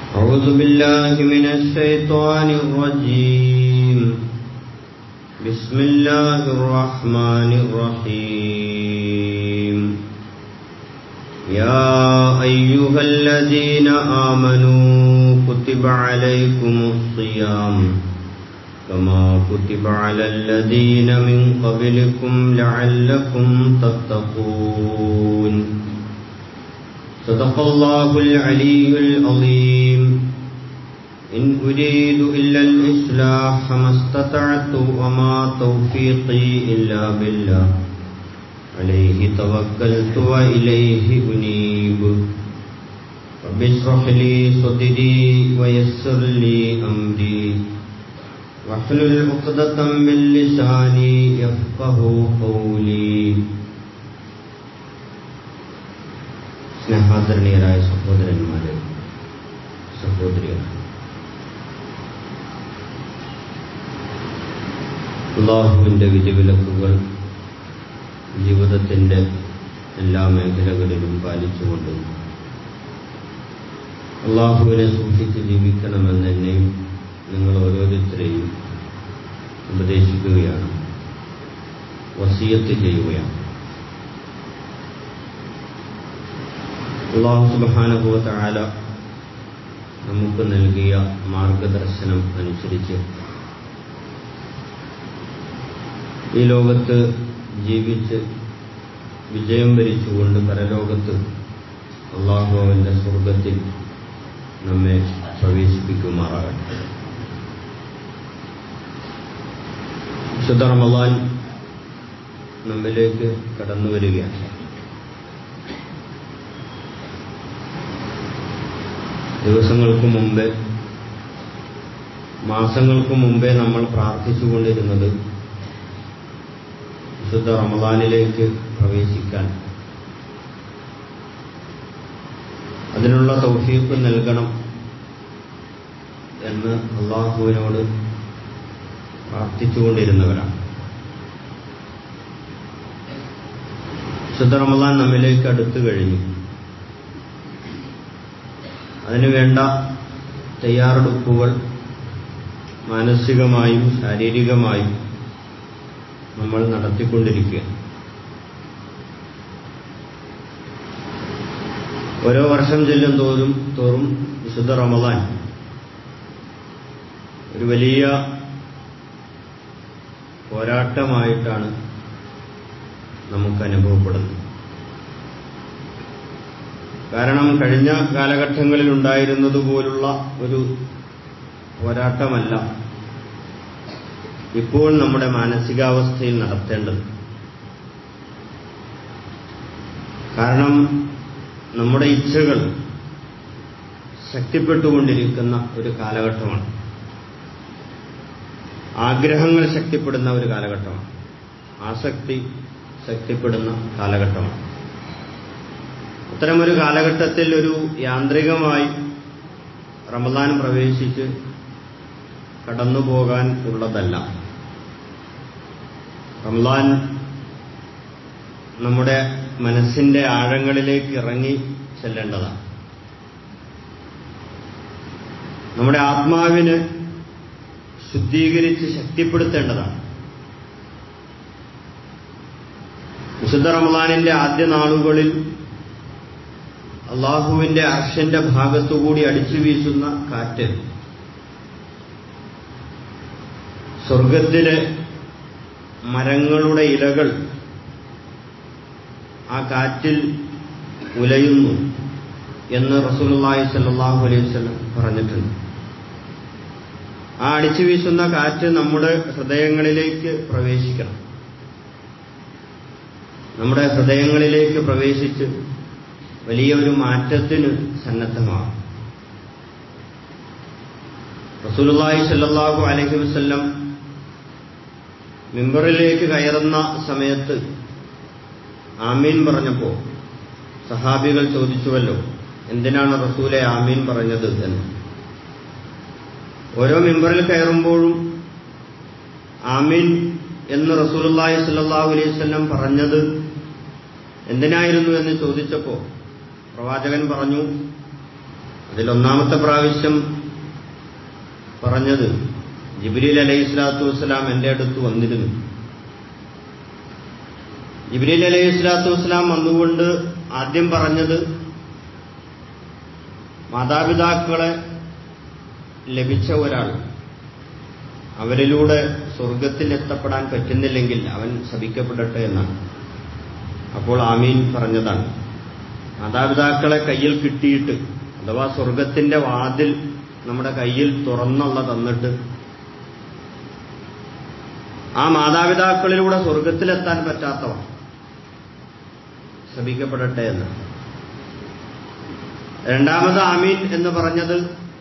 أعوذ بالله من الشيطان الرجيم بسم الله الرحمن الرحيم يا أيها الذين آمنوا كتب عليكم الصيام كما كتب على الذين من قبلكم لعلكم تتقون صدق الله العلي العظيم إن أريد إلا الإصلاح ما استطعت وما توفيقي إلا بالله عليه توكلت وإليه أنيب رب اشرح لي صدري ويسر لي أمري واحلل عقدة من لساني يفقه قولي സ്നേഹാദരണീയരായ സഹോദരന്മാരെ സഹോദരികൾ അള്ളാഹുവിൻ്റെ വിധിവിലക്കുകൾ ജീവിതത്തിൻ്റെ എല്ലാ മേഖലകളിലും പാലിച്ചുകൊണ്ട് അള്ളാഹുവിനെ സൂക്ഷിച്ച് ജീവിക്കണമെന്ന് എന്നെയും നിങ്ങൾ ഓരോരുത്തരെയും ഉപദേശിക്കുകയാണ് വസീയത്ത് ചെയ്യുകയാണ് അള്ളാഹു സുബാനുഭവത്തായ നമുക്ക് നൽകിയ മാർഗദർശനം അനുസരിച്ച് ഈ ലോകത്ത് ജീവിച്ച് വിജയം വരിച്ചുകൊണ്ട് പരലോകത്ത് അള്ളാഹു അവന്റെ സ്വർഗത്തിൽ നമ്മെ പ്രവേശിപ്പിക്കുമാറാകട്ടെ വിശുദ്ധ റമദാൻ നമ്മിലേക്ക് കടന്നു വരികയാണ് ദിവസങ്ങൾക്ക് മുമ്പേ മാസങ്ങൾക്ക് മുമ്പേ നമ്മൾ പ്രാർത്ഥിച്ചുകൊണ്ടിരുന്നത് വിശുദ്ധ റമദാനിലേക്ക് പ്രവേശിക്കാൻ അതിനുള്ള തൗഫീഖ് നൽകണം എന്ന് അള്ളാഹുവിനോട് പ്രാർത്ഥിച്ചുകൊണ്ടിരുന്നവരാണ് വിശുദ്ധ റമദാൻ നമ്മിലേക്ക് അടുത്തു കഴിഞ്ഞു അതിനുവേണ്ട തയ്യാറെടുപ്പുകൾ മാനസികമായും ശാരീരികമായും നമ്മൾ നടത്തിക്കൊണ്ടിരിക്കുക ഓരോ വർഷം ചെല്ലും തോറും തോറും വിശുദ്ധ റമദാൻ ഒരു വലിയ പോരാട്ടമായിട്ടാണ് നമുക്ക് അനുഭവപ്പെടുന്നത് കാരണം കഴിഞ്ഞ കാലഘട്ടങ്ങളിൽ ഉണ്ടായിരുന്നതുപോലുള്ള ഒരു പോരാട്ടമല്ല ഇപ്പോൾ നമ്മുടെ മാനസികാവസ്ഥയിൽ നടത്തേണ്ടത് കാരണം നമ്മുടെ ഇച്ഛകൾ ശക്തിപ്പെട്ടുകൊണ്ടിരിക്കുന്ന ഒരു കാലഘട്ടമാണ് ആഗ്രഹങ്ങൾ ശക്തിപ്പെടുന്ന ഒരു കാലഘട്ടമാണ് ആസക്തി ശക്തിപ്പെടുന്ന കാലഘട്ടമാണ് അത്തരമൊരു കാലഘട്ടത്തിൽ ഒരു യാന്ത്രികമായി റമദാൻ പ്രവേശിച്ച് കടന്നുപോകാൻ ഉള്ളതല്ല റമദാൻ നമ്മുടെ മനസ്സിന്റെ ആഴങ്ങളിലേക്ക് ഇറങ്ങി ചെല്ലേണ്ടതാണ് നമ്മുടെ ആത്മാവിന് ശുദ്ധീകരിച്ച് ശക്തിപ്പെടുത്തേണ്ടതാണ് വിശുദ്ധ റമദാനിന്റെ ആദ്യ നാളുകളിൽ അള്ളാഹുവിന്റെ അർഷന്റെ ഭാഗത്തുകൂടി അടിച്ചു വീശുന്ന കാറ്റ് സ്വർഗത്തിലെ മരങ്ങളുടെ ഇലകൾ ആ കാറ്റിൽ ഉലയുന്നു എന്ന് റസൂലുള്ളാഹി സല്ലല്ലാഹു അലൈഹി വസല്ലം പറഞ്ഞിട്ടുണ്ട് ആ അടിച്ചു വീശുന്ന കാറ്റ് നമ്മുടെ ഹൃദയങ്ങളിലേക്ക് പ്രവേശിക്കണം നമ്മുടെ ഹൃദയങ്ങളിലേക്ക് പ്രവേശിച്ച് വലിയൊരു മാറ്റത്തിന് സന്നദ്ധമാകും റസൂലുള്ളാഹി സല്ലല്ലാഹു അലൈഹി വസല്ലം മിമ്പറിലേക്ക് കയറുന്ന സമയത്ത് ആമീൻ പറഞ്ഞപ്പോൾ സഹാബികൾ ചോദിച്ചുവല്ലോ എന്തിനാണ് റസൂലെ ആമീൻ പറഞ്ഞത് എന്ന് ഓരോ മിമ്പറിൽ കയറുമ്പോഴും ആമീൻ എന്ന് റസൂലുള്ളാഹി സ്വല്ലല്ലാഹു അലൈഹി വസല്ലം പറഞ്ഞത് എന്തിനായിരുന്നു എന്ന് ചോദിച്ചപ്പോൾ പ്രവാചകൻ പറഞ്ഞു അതിലൊന്നാമത്തെ പ്രാവശ്യം പറഞ്ഞത് ജിബ്രീൽ അലൈഹി സ്വലാത്തു വസ്സലാം എൻ്റെ അടുത്ത് വന്നിരുന്നു ജിബ്രീൽ അലൈഹി സ്വലാത്തു വസ്സലാം വന്നുകൊണ്ട് ആദ്യം പറഞ്ഞത് മാതാപിതാക്കളെ ലഭിച്ച ഒരാൾ അവരിലൂടെ സ്വർഗത്തിൽ എത്തപ്പെടാൻ പറ്റുന്നില്ലെങ്കിൽ അവൻ ശപിക്കപ്പെടട്ടെ എന്നാണ് അപ്പോൾ ആമീൻ പറഞ്ഞതാണ് മാതാപിതാക്കളെ കയ്യിൽ കിട്ടിയിട്ട് അഥവാ സ്വർഗത്തിന്റെ വാതിൽ നമ്മുടെ കയ്യിൽ തുറന്നുള്ള തന്നിട്ട് ആ മാതാപിതാക്കളിലൂടെ സ്വർഗത്തിലെത്താൻ പറ്റാത്തവ ശപിക്കപ്പെടട്ടെ എന്ന് രണ്ടാമത് ആമീൻ എന്ന് പറഞ്ഞത്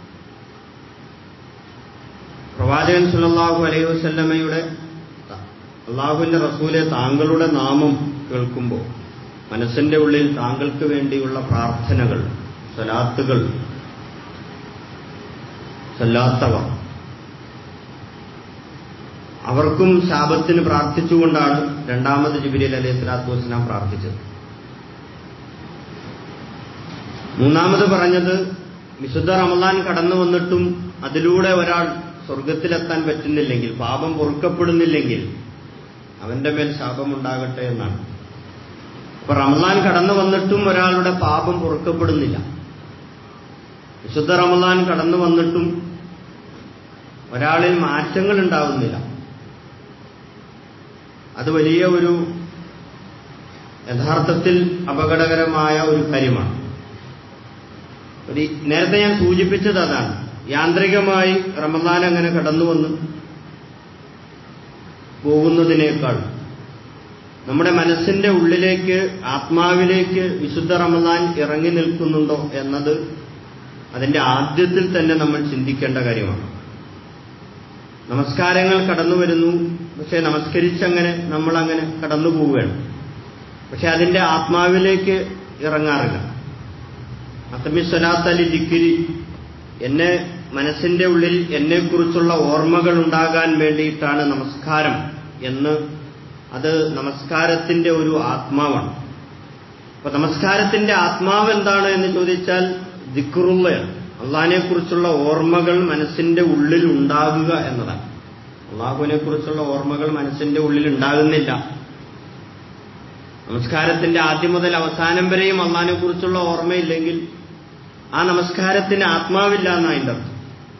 പ്രവാചകൻ സുല്ലാഹു അലൈഹി വസല്ലമയുടെ അള്ളാഹുവിന്റെ റസൂലെ താങ്കളുടെ നാമം കേൾക്കുമ്പോൾ മനസ്സിന്റെ ഉള്ളിൽ താങ്കൾക്ക് വേണ്ടിയുള്ള പ്രാർത്ഥനകൾ സലാത്തുകൾ സല്ലാത്തവ അവർക്കും ശാപത്തിന് പ്രാർത്ഥിച്ചുകൊണ്ടാണ് രണ്ടാമത് ജിബിരിൽ അലൈഹി സ്വലാത്തു വസ്സലാം പ്രാർത്ഥിച്ചത് മൂന്നാമത് പറഞ്ഞത് വിശുദ്ധ റമദാൻ കടന്നു വന്നിട്ടും അതിലൂടെ ഒരാൾ സ്വർഗത്തിലെത്താൻ പറ്റുന്നില്ലെങ്കിൽ പാപം പൊറുക്കപ്പെടുന്നില്ലെങ്കിൽ അവന്റെ മേൽ ശാപമുണ്ടാകട്ടെ എന്നാണ് അപ്പൊ റമദാൻ കടന്നു വന്നിട്ടും ഒരാളുടെ പാപം പൊറുക്കപ്പെടുന്നില്ല വിശുദ്ധ റമദാൻ കടന്നു വന്നിട്ടും ഒരാളിൽ മാറ്റങ്ങൾ ഉണ്ടാവുന്നില്ല അത് വലിയ ഒരു യഥാർത്ഥത്തിൽ അപകടകരമായ ഒരു കാര്യമാണ് ഒരു നേരത്തെ ഞാൻ സൂചിപ്പിച്ചത് അതാണ് യാന്ത്രികമായി റമദാൻ അങ്ങനെ കടന്നു വന്ന് പോകുന്നതിനേക്കാൾ നമ്മുടെ മനസ്സിന്റെ ഉള്ളിലേക്ക് ആത്മാവിലേക്ക് വിശുദ്ധ റമദാൻ ഇറങ്ങി നിൽക്കുന്നുണ്ടോ എന്നത് അതിന്റെ ആദ്യത്തിൽ തന്നെ നമ്മൾ ചിന്തിക്കേണ്ട കാര്യമാണ് നമസ്കാരങ്ങൾ കടന്നു വരുന്നു പക്ഷെ നമസ്കരിച്ചങ്ങനെ നമ്മളങ്ങനെ കടന്നു പോവുകയാണ് പക്ഷെ അതിന്റെ ആത്മാവിലേക്ക് ഇറങ്ങാറില്ല അത്തമി സ്വലാത്ത് അലി ദിക്കിരി എന്നെ മനസ്സിന്റെ ഉള്ളിൽ എന്നെക്കുറിച്ചുള്ള ഓർമ്മകൾ ഉണ്ടാകാൻ വേണ്ടിയിട്ടാണ് നമസ്കാരം എന്ന് അത് നമസ്കാരത്തിന്റെ ഒരു ആത്മാവാണ് അപ്പൊ നമസ്കാരത്തിന്റെ ആത്മാവ് എന്താണ് എന്ന് ചോദിച്ചാൽ ദിക്റുള്ളയാണ് അള്ളാഹിനെ കുറിച്ചുള്ള ഓർമ്മകൾ മനസ്സിന്റെ ഉള്ളിൽ ഉണ്ടാകുക എന്നതാണ് അള്ളാഹുവിനെ കുറിച്ചുള്ള ഓർമ്മകൾ മനസ്സിന്റെ ഉള്ളിൽ ഉണ്ടാകുന്നില്ല നമസ്കാരത്തിന്റെ ആദ്യം മുതൽ അവസാനം വരെയും അള്ളാഹിനെ കുറിച്ചുള്ള ഓർമ്മയില്ലെങ്കിൽ ആ നമസ്കാരത്തിന് ആത്മാവില്ല എന്നാണ് അതിന്റെ അർത്ഥം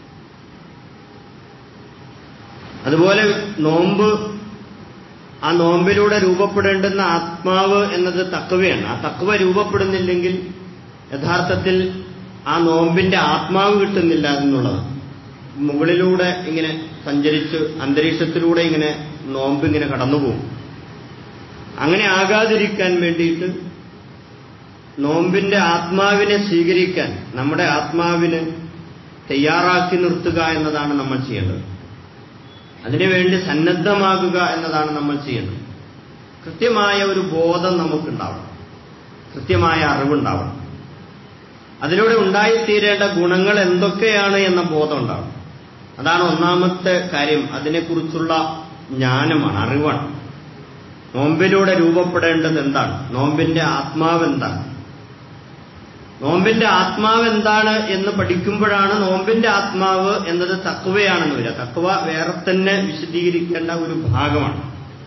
അതുപോലെ നോമ്പ് ആ നോമ്പിലൂടെ രൂപപ്പെടേണ്ടുന്ന ആത്മാവ് എന്നത് തക്കവയാണ് ആ തക്കവ രൂപപ്പെടുന്നില്ലെങ്കിൽ യഥാർത്ഥത്തിൽ ആ നോമ്പിന്റെ ആത്മാവ് കിട്ടുന്നില്ല എന്നുള്ളത് മുകളിലൂടെ ഇങ്ങനെ സഞ്ചരിച്ച് അന്തരീക്ഷത്തിലൂടെ ഇങ്ങനെ നോമ്പ് ഇങ്ങനെ കടന്നുപോകും അങ്ങനെ ആകാതിരിക്കാൻ വേണ്ടിയിട്ട് നോമ്പിന്റെ ആത്മാവിനെ സ്വീകരിക്കാൻ നമ്മുടെ ആത്മാവിന് തയ്യാറാക്കി നിർത്തുക എന്നതാണ് നമ്മൾ ചെയ്യേണ്ടത് അതിനുവേണ്ടി സന്നദ്ധമാകുക എന്നതാണ് നമ്മൾ ചെയ്യേണ്ടത് കൃത്യമായ ഒരു ബോധം നമുക്കുണ്ടാവണം കൃത്യമായ അറിവുണ്ടാവണം അതിലൂടെ ഉണ്ടായിത്തീരേണ്ട ഗുണങ്ങൾ എന്തൊക്കെയാണ് എന്ന ബോധം ഉണ്ടാവണം അതാണ് ഒന്നാമത്തെ കാര്യം അതിനെക്കുറിച്ചുള്ള ജ്ഞാനമാണ് അറിവാണ് നോമ്പിലൂടെ രൂപപ്പെടേണ്ടത് എന്താണ് നോമ്പിന്റെ ആത്മാവ് എന്താണ് നോമ്പിന്റെ ആത്മാവ് എന്താണ് എന്ന് പഠിക്കുമ്പോഴാണ് നോമ്പിന്റെ ആത്മാവ് എന്നത് തക്വയാണെന്ന് വരിക തക്വ വേറെ തന്നെ വിശദീകരിക്കേണ്ട ഒരു ഭാഗമാണ്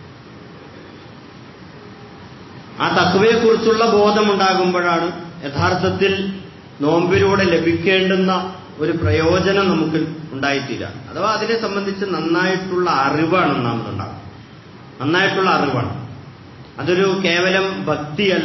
ആ തക്വയെക്കുറിച്ചുള്ള ബോധമുണ്ടാകുമ്പോഴാണ് യഥാർത്ഥത്തിൽ നോമ്പിലൂടെ ലഭിക്കേണ്ടുന്ന ഒരു പ്രയോജനം നമുക്ക് ഉണ്ടായിത്തീരുക അഥവാ അതിനെ സംബന്ധിച്ച് നന്നായിട്ടുള്ള അറിവാണ് ഒന്നാമതുണ്ടാകും നന്നായിട്ടുള്ള അറിവാണ് അതൊരു കേവലം ഭക്തിയല്ല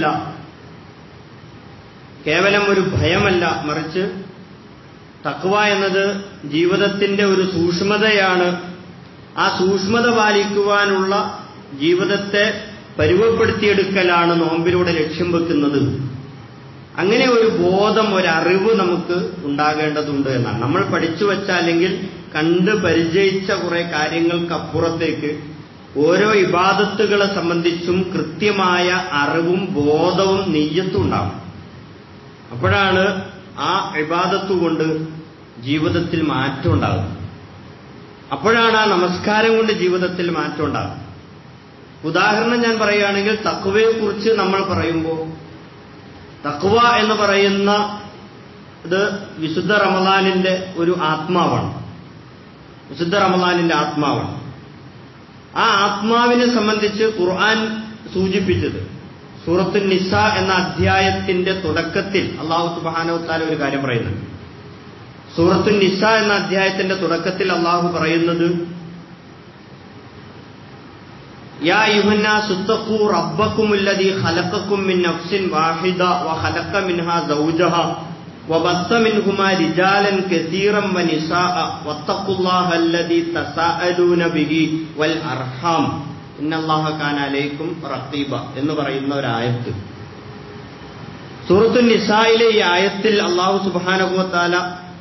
കേവലം ഒരു ഭയമല്ല മറിച്ച് തക്വ എന്നത് ജീവിതത്തിന്റെ ഒരു സൂക്ഷ്മതയാണ് ആ സൂക്ഷ്മത പാലിക്കുവാനുള്ള ജീവിതത്തെ പരുവപ്പെടുത്തിയെടുക്കലാണ് നോമ്പിലൂടെ ലക്ഷ്യം വെക്കുന്നത് അങ്ങനെ ഒരു ബോധം ഒരറിവ് നമുക്ക് ഉണ്ടാകേണ്ടതുണ്ട് എന്നാണ് നമ്മൾ പഠിച്ചു വെച്ച അല്ലെങ്കിൽ കണ്ട് പരിചയിച്ച കുറെ കാര്യങ്ങൾക്കപ്പുറത്തേക്ക് ഓരോ ഇബാദത്തുകളെ സംബന്ധിച്ചും കൃത്യമായ അറിവും ബോധവും നെയ്യത്തും ഉണ്ടാവും അപ്പോഴാണ് ആ ഇബാദത്ത് കൊണ്ട് ജീവിതത്തിൽ മാറ്റം ഉണ്ടാകുന്നത് അപ്പോഴാണ് ആ നമസ്കാരം കൊണ്ട് ജീവിതത്തിൽ മാറ്റം ഉണ്ടാകുന്നത് ഉദാഹരണം ഞാൻ പറയുകയാണെങ്കിൽ തക്കുവയെക്കുറിച്ച് നമ്മൾ പറയുമ്പോൾ തക്വ എന്ന് പറയുന്ന ഇത് വിശുദ്ധ റമദാനിന്റെ ഒരു ആത്മാവാണ് വിശുദ്ധ റമദാനിന്റെ ആത്മാവാണ് ആ ആത്മാവിനെ സംബന്ധിച്ച് ഖുർആൻ സൂചിപ്പിച്ചത് സൂറത്തുൽ നിസ എന്ന അധ്യായത്തിന്റെ തുടക്കത്തിൽ അള്ളാഹു സുബാനവത്താല ഒരു കാര്യം പറയുന്നുണ്ട് സൂറത്തുൽ നിസ എന്ന അധ്യായത്തിന്റെ തുടക്കത്തിൽ അള്ളാഹു പറയുന്നത് യാ യുഹന്ന സുത്തഖു റബ്ബക്കുമുല്ലദീ ഖലഖക്കും മിൻ നഫ്സിൻ വാഹിദ വഖലഖ മിൻഹാ സൗജഹ وبث منهما رجالا كثيرا ونساء واتقوا الله الذي تساءلون به والأرحام إن الله كان عليكم رقيبا എന്ന് പറയുന്ന ഒരു ആയത്ത് സൂറത്തു നിസായിലെ ഈ ആയത്തിൽ അള്ളാഹു സുബാനുഭവത്താല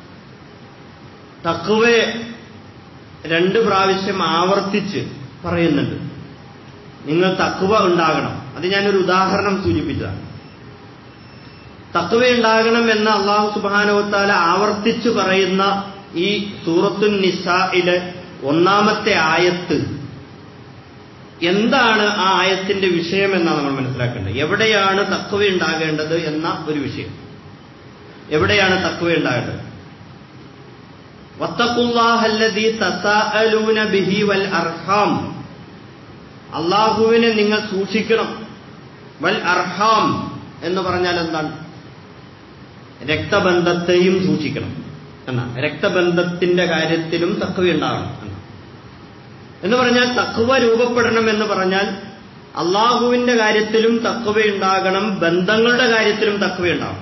തക്കുവെ രണ്ട് പ്രാവശ്യം ആവർത്തിച്ച് പറയുന്നുണ്ട് നിങ്ങൾ തക്കുവ ഉണ്ടാകണം അത് ഞാനൊരു ഉദാഹരണം സൂചിപ്പിച്ചതാണ് തക്കുവ ഉണ്ടാകണം എന്ന് അള്ളാഹു സുബാനുവത്താല ആവർത്തിച്ചു പറയുന്ന ഈ സൂറത്തുൻ നിസായിലെ ഒന്നാമത്തെ ആയത്ത് എന്താണ് ആ ആയത്തിന്റെ വിഷയം എന്നാണ് നമ്മൾ മനസ്സിലാക്കേണ്ടത് എവിടെയാണ് തക്കുവ ഉണ്ടാകേണ്ടത് എന്ന ഒരു വിഷയം എവിടെയാണ് തക്കുവ ഉണ്ടാകേണ്ടത് വത്തക്കുല്ലാഹല്ലദീ തസാഅലൂന ബിഹി വൽ അർഹാം അള്ളാഹുവിനെ നിങ്ങൾ സൂക്ഷിക്കണം വൽ അർഹാം എന്ന് പറഞ്ഞാൽ എന്താണ് രക്തബന്ധത്തെയും സൂക്ഷിക്കണം എന്നാ രക്തബന്ധത്തിന്റെ കാര്യത്തിലും തക്കവ ഉണ്ടാകണം എന്നാ എന്ന് പറഞ്ഞാൽ തക്കവ രൂപപ്പെടണം എന്ന് പറഞ്ഞാൽ അള്ളാഹുവിന്റെ കാര്യത്തിലും തക്കവ ഉണ്ടാകണം ബന്ധങ്ങളുടെ കാര്യത്തിലും തക്കവ ഉണ്ടാകണം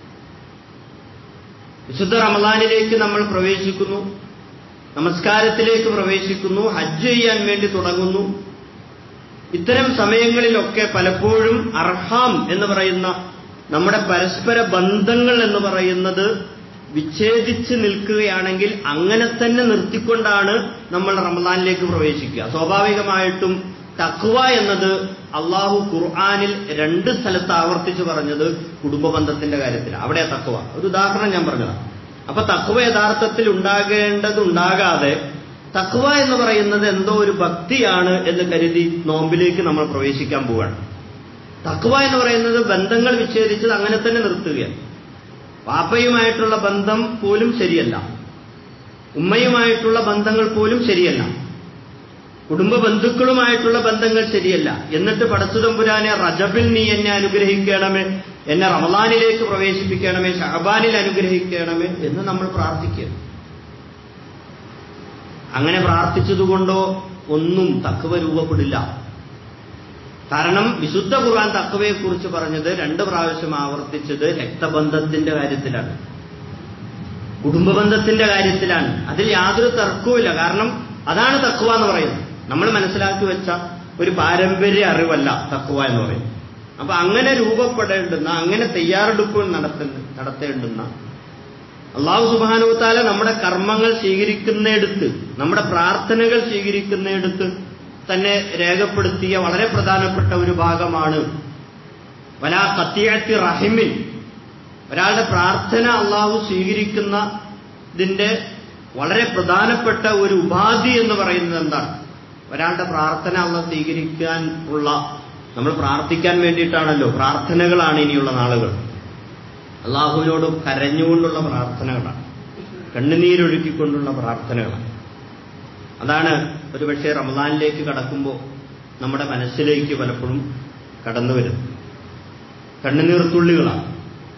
വിശുദ്ധ റമദാനിലേക്ക് നമ്മൾ പ്രവേശിക്കുന്നു നമസ്കാരത്തിലേക്ക് പ്രവേശിക്കുന്നു ഹജ്ജ് ചെയ്യാൻ വേണ്ടി തുടങ്ങുന്നു ഇത്തരം സമയങ്ങളിലൊക്കെ പലപ്പോഴും അർഹാം എന്ന് പറയുന്ന നമ്മുടെ പരസ്പര ബന്ധങ്ങൾ എന്ന് പറയുന്നത് വിച്ഛേദിച്ച് നിൽക്കുകയാണെങ്കിൽ അങ്ങനെ തന്നെ നിർത്തിക്കൊണ്ടാണ് നമ്മൾ റമദാനിലേക്ക് പ്രവേശിക്കുക സ്വാഭാവികമായിട്ടും തക്വ എന്നത് അള്ളാഹു ഖുർആാനിൽ രണ്ട് സ്ഥലത്ത് ആവർത്തിച്ച് പറഞ്ഞത് കുടുംബ ബന്ധത്തിന്റെ കാര്യത്തിലാണ് അവിടെ തക്വ ഒരു ഉദാഹരണം ഞാൻ പറഞ്ഞതാണ് അപ്പൊ തക്വ യഥാർത്ഥത്തിൽ ഉണ്ടാകേണ്ടത് ഉണ്ടാകാതെ തക്വ എന്ന് പറയുന്നത് എന്തോ ഒരു ഭക്തിയാണ് എന്ന് കരുതി നോമ്പിലേക്ക് നമ്മൾ പ്രവേശിക്കാൻ പോവുകയാണ് തക്വ എന്ന് പറയുന്നത് ബന്ധങ്ങൾ വിച്ഛേദിച്ചത് അങ്ങനെ തന്നെ നിർത്തുകയാണ് വാപ്പയുമായിട്ടുള്ള ബന്ധം പോലും ശരിയല്ല ഉമ്മയുമായിട്ടുള്ള ബന്ധങ്ങൾ പോലും ശരിയല്ല കുടുംബ ബന്ധുക്കളുമായിട്ടുള്ള ബന്ധങ്ങൾ ശരിയല്ല എന്നിട്ട് പടച്ചുതമ്പുരാനെ റജബിൽ നീ എന്നെ അനുഗ്രഹിക്കണമേ എന്നെ റമദാനിലേക്ക് പ്രവേശിപ്പിക്കണമേ ഷഹബാനിൽ അനുഗ്രഹിക്കണമേ എന്ന് നമ്മൾ പ്രാർത്ഥിക്കുക അങ്ങനെ പ്രാർത്ഥിച്ചതുകൊണ്ടോ ഒന്നും തക്കവ രൂപപ്പെടില്ല കാരണം വിശുദ്ധ ഖുർആൻ തക്കവയെക്കുറിച്ച് പറഞ്ഞത് രണ്ട് പ്രാവശ്യം ആവർത്തിച്ചത് രക്തബന്ധത്തിന്റെ കാര്യത്തിലാണ് കുടുംബബന്ധത്തിന്റെ കാര്യത്തിലാണ് അതിൽ യാതൊരു തർക്കവുമില്ല കാരണം അതാണ് തക്കുവ എന്ന് പറയുന്നത് നമ്മൾ മനസ്സിലാക്കി വെച്ച ഒരു പാരമ്പര്യ അറിവല്ല തക്കുവ എന്ന് പറയുന്നത് അപ്പൊ അങ്ങനെ രൂപപ്പെടേണ്ടുന്ന അങ്ങനെ തയ്യാറെടുപ്പുകൾ നടത്തുന്ന നടത്തേണ്ടുന്ന അള്ളാഹു സുബാനുത്താല നമ്മുടെ കർമ്മങ്ങൾ സ്വീകരിക്കുന്നിടത്ത് നമ്മുടെ പ്രാർത്ഥനകൾ സ്വീകരിക്കുന്നിടത്ത് തന്നെ രേഖപ്പെടുത്തിയ വളരെ പ്രധാനപ്പെട്ട ഒരു ഭാഗമാണ് വലാ കത്തിയത്തി റഹിമിൻ ഒരാളുടെ പ്രാർത്ഥന അള്ളാഹു സ്വീകരിക്കുന്നതിന്റെ വളരെ പ്രധാനപ്പെട്ട ഒരു ഉപാധി എന്ന് പറയുന്നത് എന്താണ് ഒരാളുടെ പ്രാർത്ഥന അള്ളാഹ് സ്വീകരിക്കാൻ ഉള്ള നമ്മൾ പ്രാർത്ഥിക്കാൻ വേണ്ടിയിട്ടാണല്ലോ പ്രാർത്ഥനകളാണ് ഇനിയുള്ള നാളുകൾ അള്ളാഹുവിനോട് കരഞ്ഞുകൊണ്ടുള്ള പ്രാർത്ഥനകളാണ് കണ്ണുനീരൊഴുക്കിക്കൊണ്ടുള്ള പ്രാർത്ഥനകളാണ് അതാണ് ഒരുപക്ഷെ റമദാനിലേക്ക് കടക്കുമ്പോൾ നമ്മുടെ മനസ്സിലേക്ക് പലപ്പോഴും കടന്നു വരുന്നത് കണ്ണുനീർത്തുള്ളികളാണ്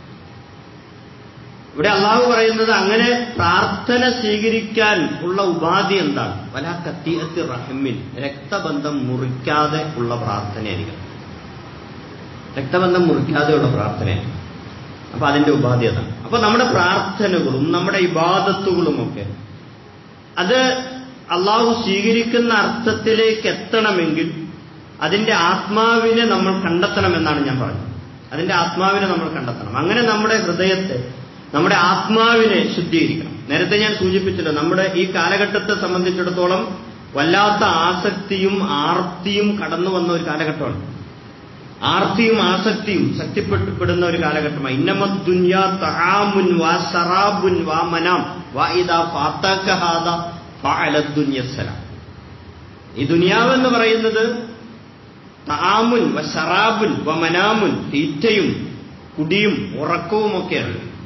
ഇവിടെ അള്ളാഹു പറയുന്നത് അങ്ങനെ പ്രാർത്ഥന സ്വീകരിക്കാൻ ഉള്ള ഉപാധി എന്താണ് വല കത്തിയത്തി റഹമ്മിൻ രക്തബന്ധം മുറിക്കാതെ ഉള്ള പ്രാർത്ഥനയായിരിക്കണം രക്തബന്ധം മുറിക്കാതെയുള്ള പ്രാർത്ഥനയാണ് അപ്പൊ അതിന്റെ ഉപാധി അതാണ് അപ്പൊ നമ്മുടെ പ്രാർത്ഥനകളും നമ്മുടെ ഇബാദത്തുകളുമൊക്കെ അത് അള്ളാഹു സ്വീകരിക്കുന്ന അർത്ഥത്തിലേക്ക് എത്തണമെങ്കിൽ അതിന്റെ ആത്മാവിനെ നമ്മൾ കണ്ടെത്തണമെന്നാണ് ഞാൻ പറഞ്ഞത് അതിന്റെ ആത്മാവിനെ നമ്മൾ കണ്ടെത്തണം അങ്ങനെ നമ്മുടെ ഹൃദയത്തെ നമ്മുടെ ആത്മാവിനെ ശുദ്ധീകരിക്കണം നേരത്തെ ഞാൻ സൂചിപ്പിച്ചല്ലോ നമ്മുടെ ഈ കാലഘട്ടത്തെ സംബന്ധിച്ചിടത്തോളം വല്ലാത്ത ആസക്തിയും ആർത്തിയും കടന്നു വന്ന ഒരു കാലഘട്ടമാണ് ആർത്തിയും ആസക്തിയും ശക്തിപ്പെട്ടുപെടുന്ന ഒരു കാലഘട്ടമാണ് ഇന്നമദ്ദുന്യാ തഹാമുൻ വാ സറാബുൻ വാ മനാം വാ ഇതാ ഫാത്തക്കഹാദ ഫഅലദ്ദുന്യസ്സലാം ഈ ദുനിയാവെന്ന് പറയുന്നത് താമുൻ വ ഷറാബുൻ വ മനാമുൻ തീറ്റയും കുടിയും ഉറക്കവുമൊക്കെയാണ്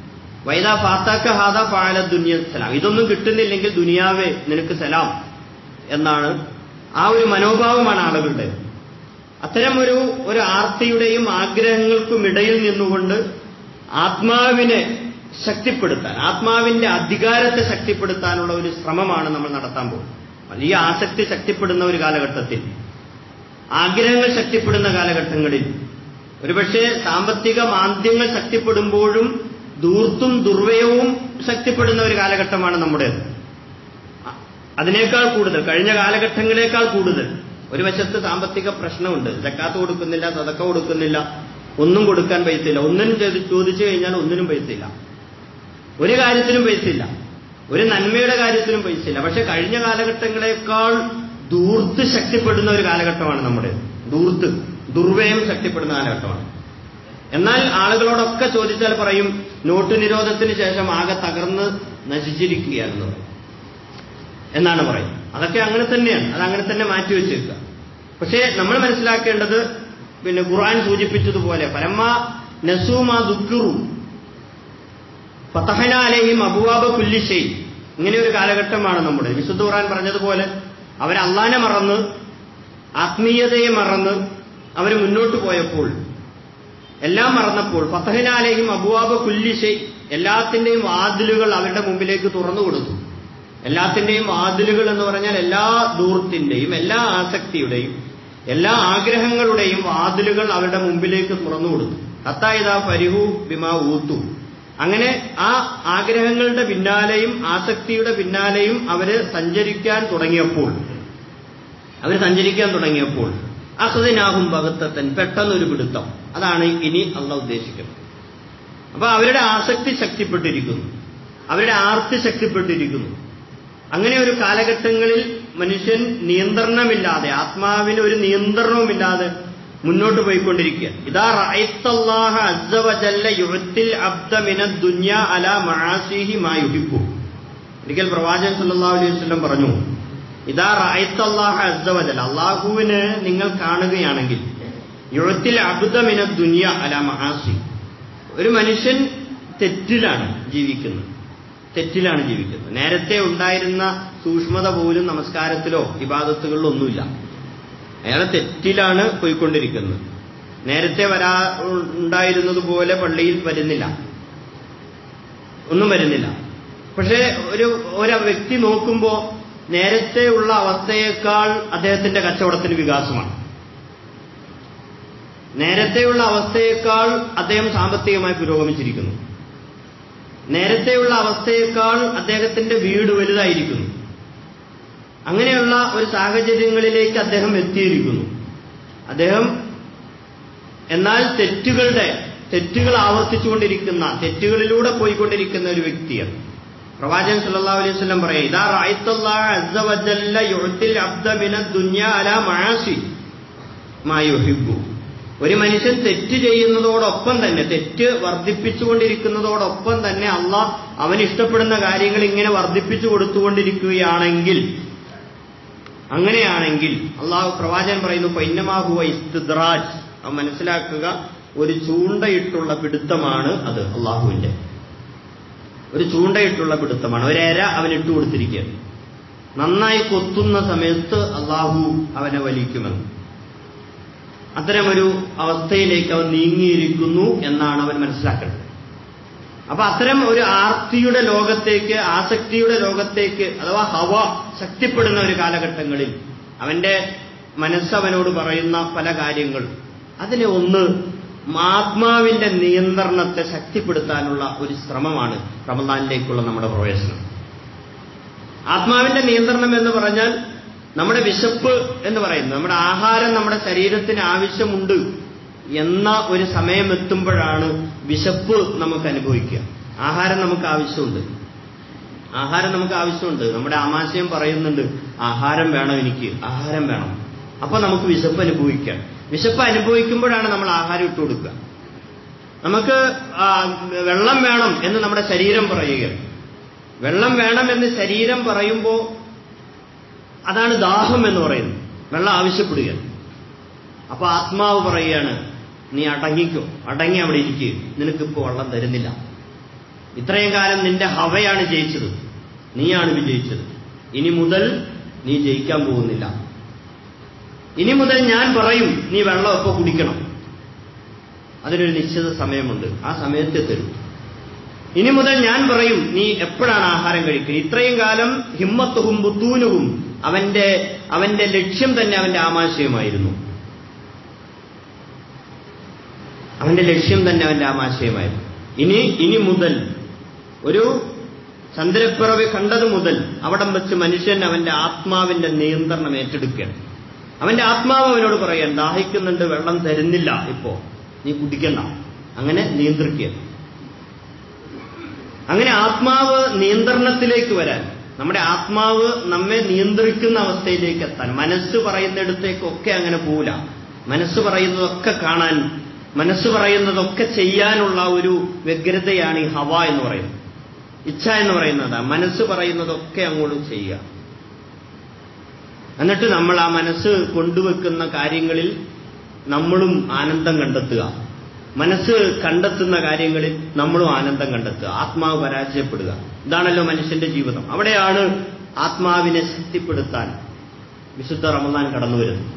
വൈദ ഫാത്താക്ക ഹാദ ഫാല ദുനിയ സലാം ഇതൊന്നും കിട്ടുന്നില്ലെങ്കിൽ ദുനിയാവേ നിനക്ക് സലാം എന്നാണ് ആ ഒരു മനോഭാവമാണ് ആളുകളുടെ അത്തരം ഒരു ഒരു ആർത്തിയുടെയും ആഗ്രഹങ്ങൾക്കും ഇടയിൽ നിന്നുകൊണ്ട് ആത്മാവിനെ ശക്തിപ്പെടുത്താൻ ആത്മാവിന്റെ അധികാരത്തെ ശക്തിപ്പെടുത്താനുള്ള ഒരു ശ്രമമാണ് നമ്മൾ നടത്താൻ പോകുന്നത് വലിയ ആസക്തി ശക്തിപ്പെടുന്ന ഒരു കാലഘട്ടത്തിൽ ആഗ്രഹങ്ങൾ ശക്തിപ്പെടുന്ന കാലഘട്ടങ്ങളിൽ ഒരുപക്ഷെ സാമ്പത്തിക മാന്ദ്യങ്ങൾ ശക്തിപ്പെടുമ്പോഴും ദൂർത്തും ദുർവ്യയവും ശക്തിപ്പെടുന്ന ഒരു കാലഘട്ടമാണ് നമ്മുടേത് അതിനേക്കാൾ കൂടുതൽ കഴിഞ്ഞ കാലഘട്ടങ്ങളേക്കാൾ കൂടുതൽ ഒരു വശത്ത് സാമ്പത്തിക പ്രശ്നമുണ്ട് ജക്കാത്ത് കൊടുക്കുന്നില്ല സതക്ക കൊടുക്കുന്നില്ല ഒന്നും കൊടുക്കാൻ പൈസയില്ല ഒന്നിനും ചോദിച്ചു കഴിഞ്ഞാൽ ഒന്നിനും പൈസയില്ല ഒരു കാര്യത്തിനും പൈസയില്ല ഒരു നന്മയുടെ കാര്യത്തിനും പൈസയില്ല പക്ഷെ കഴിഞ്ഞ കാലഘട്ടങ്ങളെക്കാൾ ദൂർത്ത് ശക്തിപ്പെടുന്ന ഒരു കാലഘട്ടമാണ് നമ്മുടെ ദൂർത്ത് ദുർവ്യയം ശക്തിപ്പെടുന്ന കാലഘട്ടമാണ് എന്നാൽ ആളുകളോടൊക്കെ ചോദിച്ചാൽ പറയും നോട്ട് നിരോധത്തിന് ശേഷം ആകെ തകർന്ന് നശിച്ചിരിക്കുകയാണെന്ന് പറയും എന്നാണ് പറയും അതൊക്കെ അങ്ങനെ തന്നെയാണ് അത് അങ്ങനെ തന്നെ മാറ്റിവെച്ചേക്കുക പക്ഷേ നമ്മൾ മനസ്സിലാക്കേണ്ടത് പിന്നെ ഖുർആൻ സൂചിപ്പിച്ചതുപോലെ പരമ നസൂമാ ദുഃഖുറു ഫതഹനാലെയും അബുവാബ കുല്ലിഷൈ ഇങ്ങനെ ഒരു കാലഘട്ടമാണ് നമ്മുടെ വിശുദ്ധ ഖുർആൻ പറഞ്ഞതുപോലെ അവർ അള്ളാനെ മറന്ന് ആത്മീയതയെ മറന്ന് അവർ മുന്നോട്ട് പോയപ്പോൾ എല്ലാം മറന്നപ്പോൾ ഫതഹനാലെയും അബുവാബ കുല്ലിഷൈ എല്ലാത്തിന്റെയും വാതിലുകൾ അവരുടെ മുമ്പിലേക്ക് തുറന്നു കൊടുത്തു എല്ലാത്തിന്റെയും വാതിലുകൾ എന്ന് പറഞ്ഞാൽ എല്ലാ ദൂർത്തിന്റെയും എല്ലാ ആസക്തിയുടെയും എല്ലാ ആഗ്രഹങ്ങളുടെയും വാതിലുകൾ അവരുടെ മുമ്പിലേക്ക് തുറന്നു കൊടുത്തു കത്തായത പരിഹു ബിമാ ഊത്തു അങ്ങനെ ആ ആഗ്രഹങ്ങളുടെ പിന്നാലെയും ആസക്തിയുടെ പിന്നാലെയും അവര് സഞ്ചരിക്കാൻ തുടങ്ങിയപ്പോൾ അവർ സഞ്ചരിക്കാൻ തുടങ്ങിയപ്പോൾ അഹദിനാഹും ഭഗത്തൻ പെട്ടെന്നൊരു പിടുത്തം അതാണ് ഇനി അള്ള ഉദ്ദേശിക്കുന്നത് അപ്പൊ അവരുടെ ആസക്തി ശക്തിപ്പെട്ടിരിക്കുന്നു അവരുടെ ആർത്തി ശക്തിപ്പെട്ടിരിക്കുന്നു അങ്ങനെ ഒരു കാലഘട്ടങ്ങളിൽ മനുഷ്യൻ നിയന്ത്രണമില്ലാതെ ആത്മാവിന് ഒരു നിയന്ത്രണവുമില്ലാതെ മുന്നോട്ട് പോയിക്കൊണ്ടിരിക്കുക ഇതാ റഅയ്തല്ലാഹ അസ്സവജല്ല യുഅത്തിൽ അബ്ദ മിന ദുനിയ അല മആസിഹി മാ യുഹിബ്ബു ഒരിക്കൽ പ്രവാചകൻ സല്ലല്ലാഹു അലൈഹി വസല്ലം പറഞ്ഞു ഇതാ റഅയ്തല്ലാഹ അസ്സവജല്ല അല്ലാഹുവിനെ നിങ്ങൾ കാണുകയാണെങ്കിൽ യുഅത്തിൽ അബ്ദ മിന ദുനിയ അല മആസി ഒരു മനുഷ്യൻ തെറ്റിലാണ് ജീവിക്കുന്നത് തെറ്റിലാണ് ജീവിക്കുന്നത് നേരത്തെ ഉണ്ടായിരുന്ന സൂക്ഷ്മത പോലും നമസ്കാരത്തിലോ ഇബാദത്തുകളിലോ ഒന്നുമില്ല അയാളെ തെറ്റിലാണ് പോയിക്കൊണ്ടിരിക്കുന്നത് നേരത്തെ വരാ ഉണ്ടായിരുന്നത് പോലെ പള്ളിയിൽ വരുന്നില്ല ഒന്നും വരുന്നില്ല പക്ഷേ ഒരു ഒരു വ്യക്തി നോക്കുമ്പോൾ നേരത്തെ ഉള്ള അവസ്ഥയേക്കാൾ അദ്ദേഹത്തിന്റെ കച്ചവടത്തിന് വികാസമാണ് നേരത്തെയുള്ള അവസ്ഥയേക്കാൾ അദ്ദേഹം സാമ്പത്തികമായി പുരോഗമിച്ചിരിക്കുന്നു നേരത്തെയുള്ള അവസ്ഥയേക്കാൾ അദ്ദേഹത്തിന്റെ വീട് വലുതായിരിക്കുന്നു അങ്ങനെയുള്ള ഒരു സാഹചര്യങ്ങളിലേക്ക് അദ്ദേഹം എത്തിയിരിക്കുന്നു അദ്ദേഹം എന്നാൽ തെറ്റുകളുടെ തെറ്റുകൾ ആവർത്തിച്ചുകൊണ്ടിരിക്കുന്ന തെറ്റുകളിലൂടെ പോയിക്കൊണ്ടിരിക്കുന്ന ഒരു വ്യക്തിയാണ് പ്രവാചകൻ സല്ലല്ലാഹു അലൈഹി വസല്ലം പറയാം ഇദാ റഅയ്തല്ലാഹ അസ്സ വജല്ല യുഅത്തിൽ അബ്ദ മിന ദുനിയ അലാ മആസി മാ യുഹിബ്ബു ഒരു മനുഷ്യൻ തെറ്റ് ചെയ്യുന്നതോടൊപ്പം തന്നെ തെറ്റ് വർദ്ധിപ്പിച്ചുകൊണ്ടിരിക്കുന്നതോടൊപ്പം തന്നെ അള്ളാഹ് അവൻ ഇഷ്ടപ്പെടുന്ന കാര്യങ്ങൾ ഇങ്ങനെ വർദ്ധിപ്പിച്ചു കൊടുത്തുകൊണ്ടിരിക്കുകയാണെങ്കിൽ അങ്ങനെയാണെങ്കിൽ അള്ളാഹു പ്രവാചകൻ പറയുന്നു പൈന്നമാഹുവ ഇസ്തിദ്രാജ് അവൻ മനസ്സിലാക്കുക ഒരു ചൂണ്ടയിട്ടുള്ള പിടുത്തമാണ് അത് അള്ളാഹുവിന്റെ ഒരു ചൂണ്ടയിട്ടുള്ള പിടുത്തമാണ് ഒരേര അവൻ ഇട്ടു കൊടുത്തിരിക്കുകയാണ് നന്നായി കൊത്തുന്ന സമയത്ത് അള്ളാഹു അവനെ വലിക്കുമെന്ന് അത്തരമൊരു അവസ്ഥയിലേക്ക് അവൻ നീങ്ങിയിരിക്കുന്നു എന്നാണ് അവൻ മനസ്സിലാക്കേണ്ടത് അപ്പൊ അത്തരം ഒരു ആർത്തിയുടെ ലോകത്തേക്ക് ആസക്തിയുടെ ലോകത്തേക്ക് അഥവാ ഹവ ശക്തിപ്പെടുന്ന ഒരു കാലഘട്ടങ്ങളിൽ അവന്റെ മനസ്സവനോട് പറയുന്ന പല കാര്യങ്ങൾ അതിനെ ഒന്ന് ആത്മാവിന്റെ നിയന്ത്രണത്തെ ശക്തിപ്പെടുത്താനുള്ള ഒരു ശ്രമമാണ് റമദാനിലേക്കുള്ള നമ്മുടെ പ്രവേശനം ആത്മാവിന്റെ നിയന്ത്രണം എന്ന് പറഞ്ഞാൽ നമ്മുടെ വിശപ്പ് എന്ന് പറയുന്നത് നമ്മുടെ ആഹാരം നമ്മുടെ ശരീരത്തിന് ആവശ്യമുണ്ട് എന്ന ഒരു സമയം എത്തുമ്പോഴാണ് വിശപ്പ് നമുക്ക് അനുഭവിക്കുക ആഹാരം നമുക്ക് ആവശ്യമുണ്ട് ആഹാരം നമുക്ക് ആവശ്യമുണ്ട് നമ്മുടെ ആമാശയം പറയുന്നുണ്ട് ആഹാരം വേണം എനിക്ക് ആഹാരം വേണം അപ്പൊ നമുക്ക് വിശപ്പ് അനുഭവിക്കാം വിശപ്പ് അനുഭവിക്കുമ്പോഴാണ് നമ്മൾ ആഹാരം ഇട്ട് കൊടുക്കുക നമുക്ക് വെള്ളം വേണം എന്ന് നമ്മുടെ ശരീരം പറയുകയാണ് വെള്ളം വേണം എന്ന് ശരീരം പറയുമ്പോൾ അതാണ് ദാഹം എന്ന് പറയുന്നത് വെള്ളം ആവശ്യപ്പെടുകയാണ് അപ്പൊ ആത്മാവ് പറയുകയാണ് നീ അടങ്ങിക്കോ അടങ്ങി അവിടെ ഇരിക്കുക നിനക്കിപ്പോ വെള്ളം തരുന്നില്ല ഇത്രയും കാലം നിന്റെ ഹവയാണ് ജയിച്ചത് നീയാണ് വിജയിച്ചത് ഇനി മുതൽ നീ ജയിക്കാൻ പോകുന്നില്ല ഇനി മുതൽ ഞാൻ പറയും നീ വെള്ളമൊക്കെ കുടിക്കണം അതിനൊരു നിശ്ചിത സമയമുണ്ട് ആ സമയത്തെ തരും ഇനി മുതൽ ഞാൻ പറയും നീ എപ്പോഴാണ് ആഹാരം കഴിക്കുക ഇത്രയും കാലം ഹിമ്മത്തുഹും ബുത്തൂനുഹും അവന്റെ അവന്റെ ലക്ഷ്യം തന്നെ അവന്റെ ആമാശയമായിരുന്നു അവന്റെ ലക്ഷ്യം തന്നെ അവന്റെ ആമാശയമായിരുന്നു ഇനി ഇനി മുതൽ ഒരു ചന്ദ്രപ്പിറവി കണ്ടത് മുതൽ അവിടം വെച്ച് മനുഷ്യൻ അവന്റെ ആത്മാവിന്റെ നിയന്ത്രണം ഏറ്റെടുക്കുകയാണ് അവന്റെ ആത്മാവ് അവനോട് പറയാൻ ദാഹിക്കുന്നുണ്ട് വെള്ളം തരുന്നില്ല ഇപ്പോ നീ കുടിക്കണ്ട അങ്ങനെ നിയന്ത്രിക്കുക അങ്ങനെ ആത്മാവ് നിയന്ത്രണത്തിലേക്ക് വരാൻ നമ്മുടെ ആത്മാവ് നമ്മെ നിയന്ത്രിക്കുന്ന അവസ്ഥയിലേക്ക് എത്താൻ മനസ്സ് പറയുന്നിടത്തേക്കൊക്കെ അങ്ങനെ പോവില്ല മനസ്സ് പറയുന്നതൊക്കെ കാണാൻ മനസ്സ് പറയുന്നതൊക്കെ ചെയ്യാനുള്ള ഒരു വ്യഗ്രതയാണ് ഈ ഹവ എന്ന് പറയുന്നത് ഇച്ഛ എന്ന് പറയുന്നത് മനസ്സ് പറയുന്നതൊക്കെ അങ്ങോട്ട് ചെയ്യുക എന്നിട്ട് നമ്മൾ ആ മനസ്സ് കൊണ്ടുവെക്കുന്ന കാര്യങ്ങളിൽ നമ്മളും ആനന്ദം കണ്ടെത്തുക മനസ്സ് കണ്ടെത്തുന്ന കാര്യങ്ങളിൽ നമ്മളും ആനന്ദം കണ്ടെത്തുക ആത്മാവ് പരാജയപ്പെടുക ഇതാണല്ലോ മനുഷ്യന്റെ ജീവിതം അവിടെയാണ് ആത്മാവിനെ ശക്തിപ്പെടുത്താൻ വിശുദ്ധ റമദാൻ കടന്നു വരുന്നത്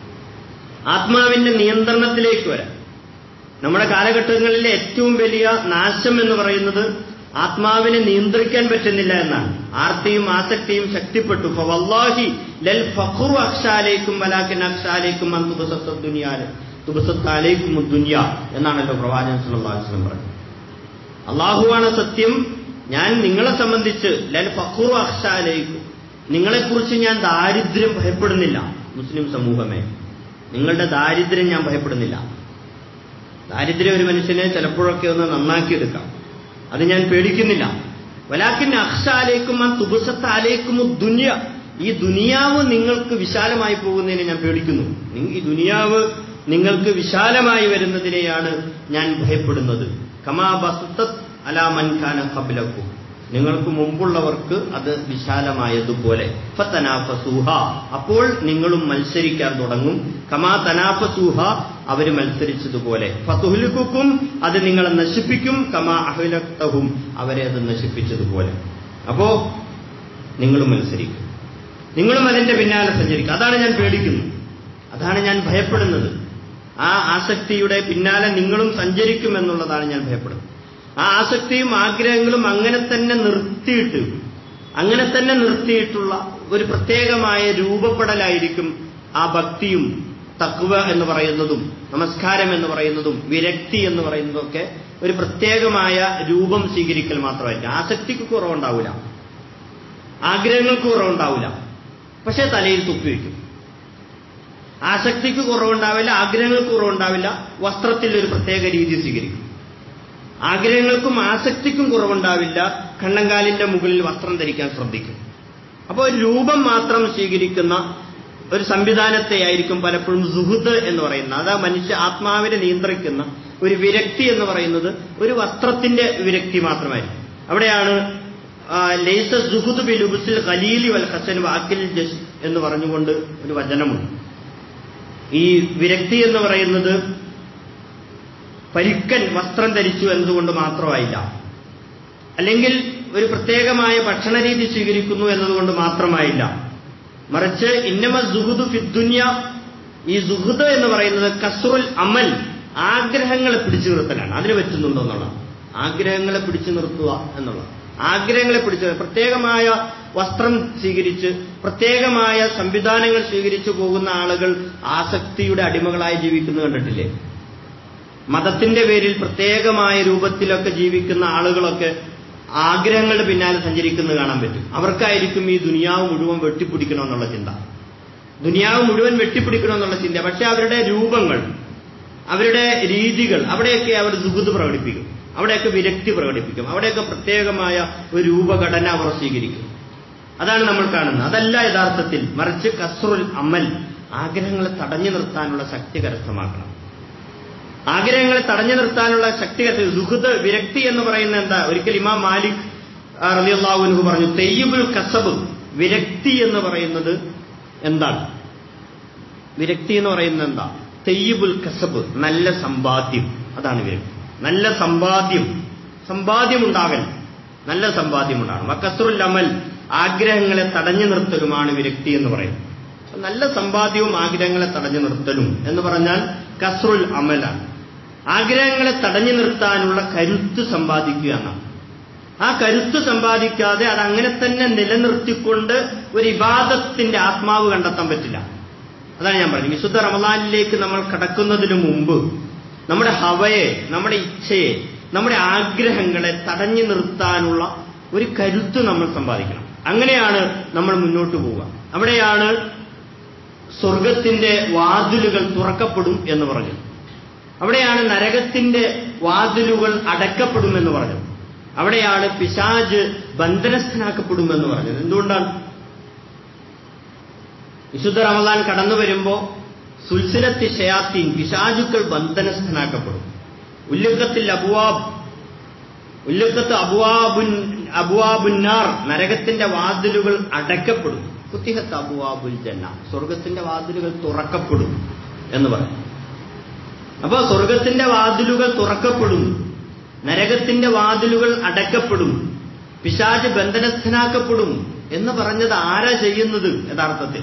ആത്മാവിന്റെ നിയന്ത്രണത്തിലേക്ക് വരാൻ നമ്മുടെ കാലഘട്ടങ്ങളിലെ ഏറ്റവും വലിയ നാശം എന്ന് പറയുന്നത് ആത്മാവിനെ നിയന്ത്രിക്കാൻ പറ്റുന്നില്ല എന്നാണ് ആർത്തിയും ആസക്തിയും ശക്തിപ്പെട്ടു വല്ലാഹി ലൽ ഫഖുറു അക്ഷാലേക്കും വലാക്കിൻ അക്ഷാലേക്കും അന്തുബസത്ത ദുനിയാല് തുബസത്താലേക്കും ദുനിയ എന്നാണല്ലോ പ്രവാചകൻ സല്ലല്ലാഹു അലൈഹി വസല്ലം പറഞ്ഞത് അള്ളാഹുവാണ് സത്യം ഞാൻ നിങ്ങളെ സംബന്ധിച്ച് ലൽ ഫഖുറു അക്ഷാലേക്കും നിങ്ങളെക്കുറിച്ച് ഞാൻ ദാരിദ്ര്യം ഭയപ്പെടുന്നില്ല മുസ്ലിം സമൂഹമേ നിങ്ങളുടെ ദാരിദ്ര്യം ഞാൻ ഭയപ്പെടുന്നില്ല ദാരിദ്ര്യം ഒരു മനുഷ്യനെ ചിലപ്പോഴൊക്കെ ഒന്ന് നന്നാക്കിയെടുക്കാം അത് ഞാൻ പേടിക്കുന്നില്ല വലാക്കിൻ അക്ഷാലേക്കും ആ തുബസത്താലേക്കും ദുനിയ ഈ ദുനിയാവ് നിങ്ങൾക്ക് വിശാലമായി പോകുന്നതിനെ ഞാൻ പേടിക്കുന്നു ഈ ദുനിയാവ് നിങ്ങൾക്ക് വിശാലമായി വരുന്നതിനെയാണ് ഞാൻ ഭയപ്പെടുന്നത് കമാ ബസ്തത് അലാ മൻഖാന ഖബ്ലക്കും നിങ്ങൾക്ക് മുമ്പുള്ളവർക്ക് അത് വിശാലമായതുപോലെ ഫതനാഫസൂഹ അപ്പോൾ നിങ്ങളും മത്സരിക്കാൻ തുടങ്ങും കമാ തനാഫസൂഹ അവർ മത്സരിച്ചതുപോലെ ഫതുഹ്ലിക്കും അത് നിങ്ങളെ നശിപ്പിക്കും കമാ അഹ്ലക്തഹും അവരെ അത് നശിപ്പിച്ചതുപോലെ അപ്പോ നിങ്ങളും മത്സരിക്കും നിങ്ങളും അതിന്റെ പിന്നാലെ സഞ്ചരിക്കും അതാണ് ഞാൻ പേടിക്കുന്നത് അതാണ് ഞാൻ ഭയപ്പെടുന്നത് ആ ആസക്തിയുടെ പിന്നാലെ നിങ്ങളും സഞ്ചരിക്കുമെന്നുള്ളതാണ് ഞാൻ ഭയപ്പെടുന്നത് ആ ആസക്തിയും ആഗ്രഹങ്ങളും അങ്ങനെ തന്നെ നിർത്തിയിട്ട് അങ്ങനെ തന്നെ നിർത്തിയിട്ടുള്ള ഒരു പ്രത്യേകമായ രൂപപ്പെടലായിരിക്കും ആ ഭക്തിയും തക്വ എന്ന് പറയുന്നതും നമസ്കാരം എന്ന് പറയുന്നതും വിരക്തി എന്ന് പറയുന്നതൊക്കെ ഒരു പ്രത്യേകമായ രൂപം സ്വീകരിക്കൽ മാത്രമായിരിക്കും ആസക്തിക്ക് കുറവുണ്ടാവില്ല ആഗ്രഹങ്ങൾക്ക് കുറവുണ്ടാവില്ല പക്ഷേ തലയിൽ തുപ്പിവെക്കും ആസക്തിക്ക് കുറവുണ്ടാവില്ല ആഗ്രഹങ്ങൾക്ക് കുറവുണ്ടാവില്ല വസ്ത്രത്തിൽ ഒരു പ്രത്യേക രീതി സ്വീകരിക്കും ആഗ്രഹങ്ങൾക്കും ആസക്തിക്കും കുറവുണ്ടാവില്ല കണ്ണങ്കാലിന്റെ മുകളിൽ വസ്ത്രം ധരിക്കാൻ ശ്രദ്ധിക്കും അപ്പോൾ ഒരു രൂപം മാത്രം സ്വീകരിക്കുന്ന ഒരു സംവിധാനത്തെ ആയിരിക്കും പലപ്പോഴും സുഹൃത്ത് എന്ന് പറയുന്നത് അതാ മനുഷ്യ ആത്മാവിനെ നിയന്ത്രിക്കുന്ന ഒരു വിരക്തി എന്ന് പറയുന്നത് ഒരു വസ്ത്രത്തിന്റെ വിരക്തി മാത്രമായിരിക്കും അവിടെയാണ് ലേസ സുഹുദ് ബിലുബുസിൽ ഖലീലി വൽ ഹസൻ വാക്കിൽ ജസ് എന്ന് പറഞ്ഞുകൊണ്ട് ഒരു വചനമുണ്ട് ഈ വിരക്തി എന്ന് പറയുന്നത് പരുക്കൻ വസ്ത്രം ധരിച്ചു എന്നതുകൊണ്ട് മാത്രമായില്ല അല്ലെങ്കിൽ ഒരു പ്രത്യേകമായ ഭക്ഷണരീതി സ്വീകരിക്കുന്നു എന്നതുകൊണ്ട് മാത്രമായില്ല മറിച്ച് ഇന്നമ സുഹുദ് ഫിദ്ദുന്യ ഈ സുഹുദ് എന്ന് പറയുന്നത് കസുറുൽ അമൽ ആഗ്രഹങ്ങളെ പിടിച്ചു നിർത്തലാണ് അതിന് പറ്റുന്നുണ്ടോ എന്നുള്ളത് ആഗ്രഹങ്ങളെ പിടിച്ചു നിർത്തുക എന്നുള്ളത് ആഗ്രഹങ്ങളെ പിടിച്ച് പ്രത്യേകമായ വസ്ത്രം സ്വീകരിച്ച് പ്രത്യേകമായ സംവിധാനങ്ങൾ സ്വീകരിച്ചു പോകുന്ന ആളുകൾ ആസക്തിയുടെ അടിമകളായി ജീവിക്കുന്നത് കണ്ടിട്ടില്ലേ മതത്തിന്റെ പേരിൽ പ്രത്യേകമായ രൂപത്തിലൊക്കെ ജീവിക്കുന്ന ആളുകളൊക്കെ ആഗ്രഹങ്ങളുടെ പിന്നാലെ സഞ്ചരിക്കുന്നത് കാണാൻ പറ്റും അവർക്കായിരിക്കും ഈ ദുനിയാവ് മുഴുവൻ വെട്ടിപ്പിടിക്കണമെന്നുള്ള ചിന്ത ദുനിയാവ് മുഴുവൻ വെട്ടിപ്പിടിക്കണമെന്നുള്ള ചിന്ത പക്ഷെ അവരുടെ രൂപങ്ങൾ അവരുടെ രീതികൾ അവിടെയൊക്കെ അവർ സുഹൃത്ത് പ്രകടിപ്പിക്കും അവിടെയൊക്കെ വിരക്തി പ്രകടിപ്പിക്കും അവിടെയൊക്കെ പ്രത്യേകമായ ഒരു രൂപഘടന അവർ സ്വീകരിക്കും അതാണ് നമ്മൾ കാണുന്നത് അതല്ല യഥാർത്ഥത്തിൽ മറിച്ച് കസ്റുൽ അമൽ ആഗ്രഹങ്ങളെ തടഞ്ഞു നിർത്താനുള്ള ശക്തി കരസ്ഥമാക്കണം ആഗ്രഹങ്ങളെ തടഞ്ഞു നിർത്താനുള്ള ശക്തി സുഹൃത്ത് വിരക്തി എന്ന് പറയുന്നത് എന്താ ഒരിക്കൽ ഇമാം മാലിക് റലിയല്ലാഹുനു പറഞ്ഞു തെയ്യുബുൽ കസബ് വിരക്തി എന്ന് പറയുന്നത് എന്താണ് വിരക്തി എന്ന് പറയുന്നത് എന്താ തെയ്യുബുൽ കസബ് നല്ല സമ്പാദ്യം അതാണ് വിരക്തി നല്ല സമ്പാദ്യം സമ്പാദ്യമുണ്ടാകൽ നല്ല സമ്പാദ്യമുണ്ടാകണം വക്കസ്രുൽ അമൽ ആഗ്രഹങ്ങളെ തടഞ്ഞു നിർത്തലുമാണ് വിരക്തി എന്ന് പറയുന്നത് അപ്പൊ നല്ല സമ്പാദ്യവും ആഗ്രഹങ്ങളെ തടഞ്ഞു നിർത്തലും എന്ന് പറഞ്ഞാൽ കസ്രുൽ അമലാണ് ആഗ്രഹങ്ങളെ തടഞ്ഞു നിർത്താനുള്ള കരുത്ത് സമ്പാദിക്കുക എന്നാണ് ആ കരുത്ത് സമ്പാദിക്കാതെ അത് അങ്ങനെ തന്നെ നിലനിർത്തിക്കൊണ്ട് ഒരു ഇബാദത്തിന്റെ ആത്മാവ് കണ്ടെത്താൻ പറ്റില്ല അതാണ് ഞാൻ പറഞ്ഞത് വിശുദ്ധ റമദാനിലേക്ക് നമ്മൾ കടക്കുന്നതിന് മുമ്പ് നമ്മുടെ ഹവയെ നമ്മുടെ ഇച്ഛയെ നമ്മുടെ ആഗ്രഹങ്ങളെ തടഞ്ഞു നിർത്താനുള്ള ഒരു കരുത്ത് നമ്മൾ സമ്പാദിക്കണം അങ്ങനെയാണ് നമ്മൾ മുന്നോട്ട് പോവുക അവിടെയാണ് സ്വർഗത്തിന്റെ വാതിലുകൾ തുറക്കപ്പെടും എന്ന് പറഞ്ഞത് അവിടെയാണ് നരകത്തിന്റെ വാതിലുകൾ അടക്കപ്പെടുമെന്ന് പറഞ്ഞത് അവിടെയാണ് പിശാജ് ബന്ധനസ്ഥനാക്കപ്പെടുമെന്ന് പറഞ്ഞത് എന്തുകൊണ്ടാണ് വിശുദ്ധ റമദാൻ കടന്നു വരുമ്പോ സുൽസിലത്തി ഷയാത്തീൻ പിശാചുക്കൾ ബന്ധനസ്ഥനാക്കപ്പെടും ഉല്ലുക്കത്തിൽ അബുവാബ് ഉല്ലുക്കത്ത് അബുവാബുൻ അബുവാബുന്നാർ നരകത്തിന്റെ വാതിലുകൾ അടയ്ക്കപ്പെടും കുത്തിഹത്ത് അബുവാബുൽ ജന്ന സ്വർഗത്തിന്റെ വാതിലുകൾ തുറക്കപ്പെടും എന്ന് പറയും അപ്പോ സ്വർഗത്തിന്റെ വാതിലുകൾ തുറക്കപ്പെടും നരകത്തിന്റെ വാതിലുകൾ അടയ്ക്കപ്പെടും പിശാജ് ബന്ധനസ്ഥനാക്കപ്പെടും എന്ന് പറഞ്ഞത് ആരാ ചെയ്യുന്നത് യഥാർത്ഥത്തിൽ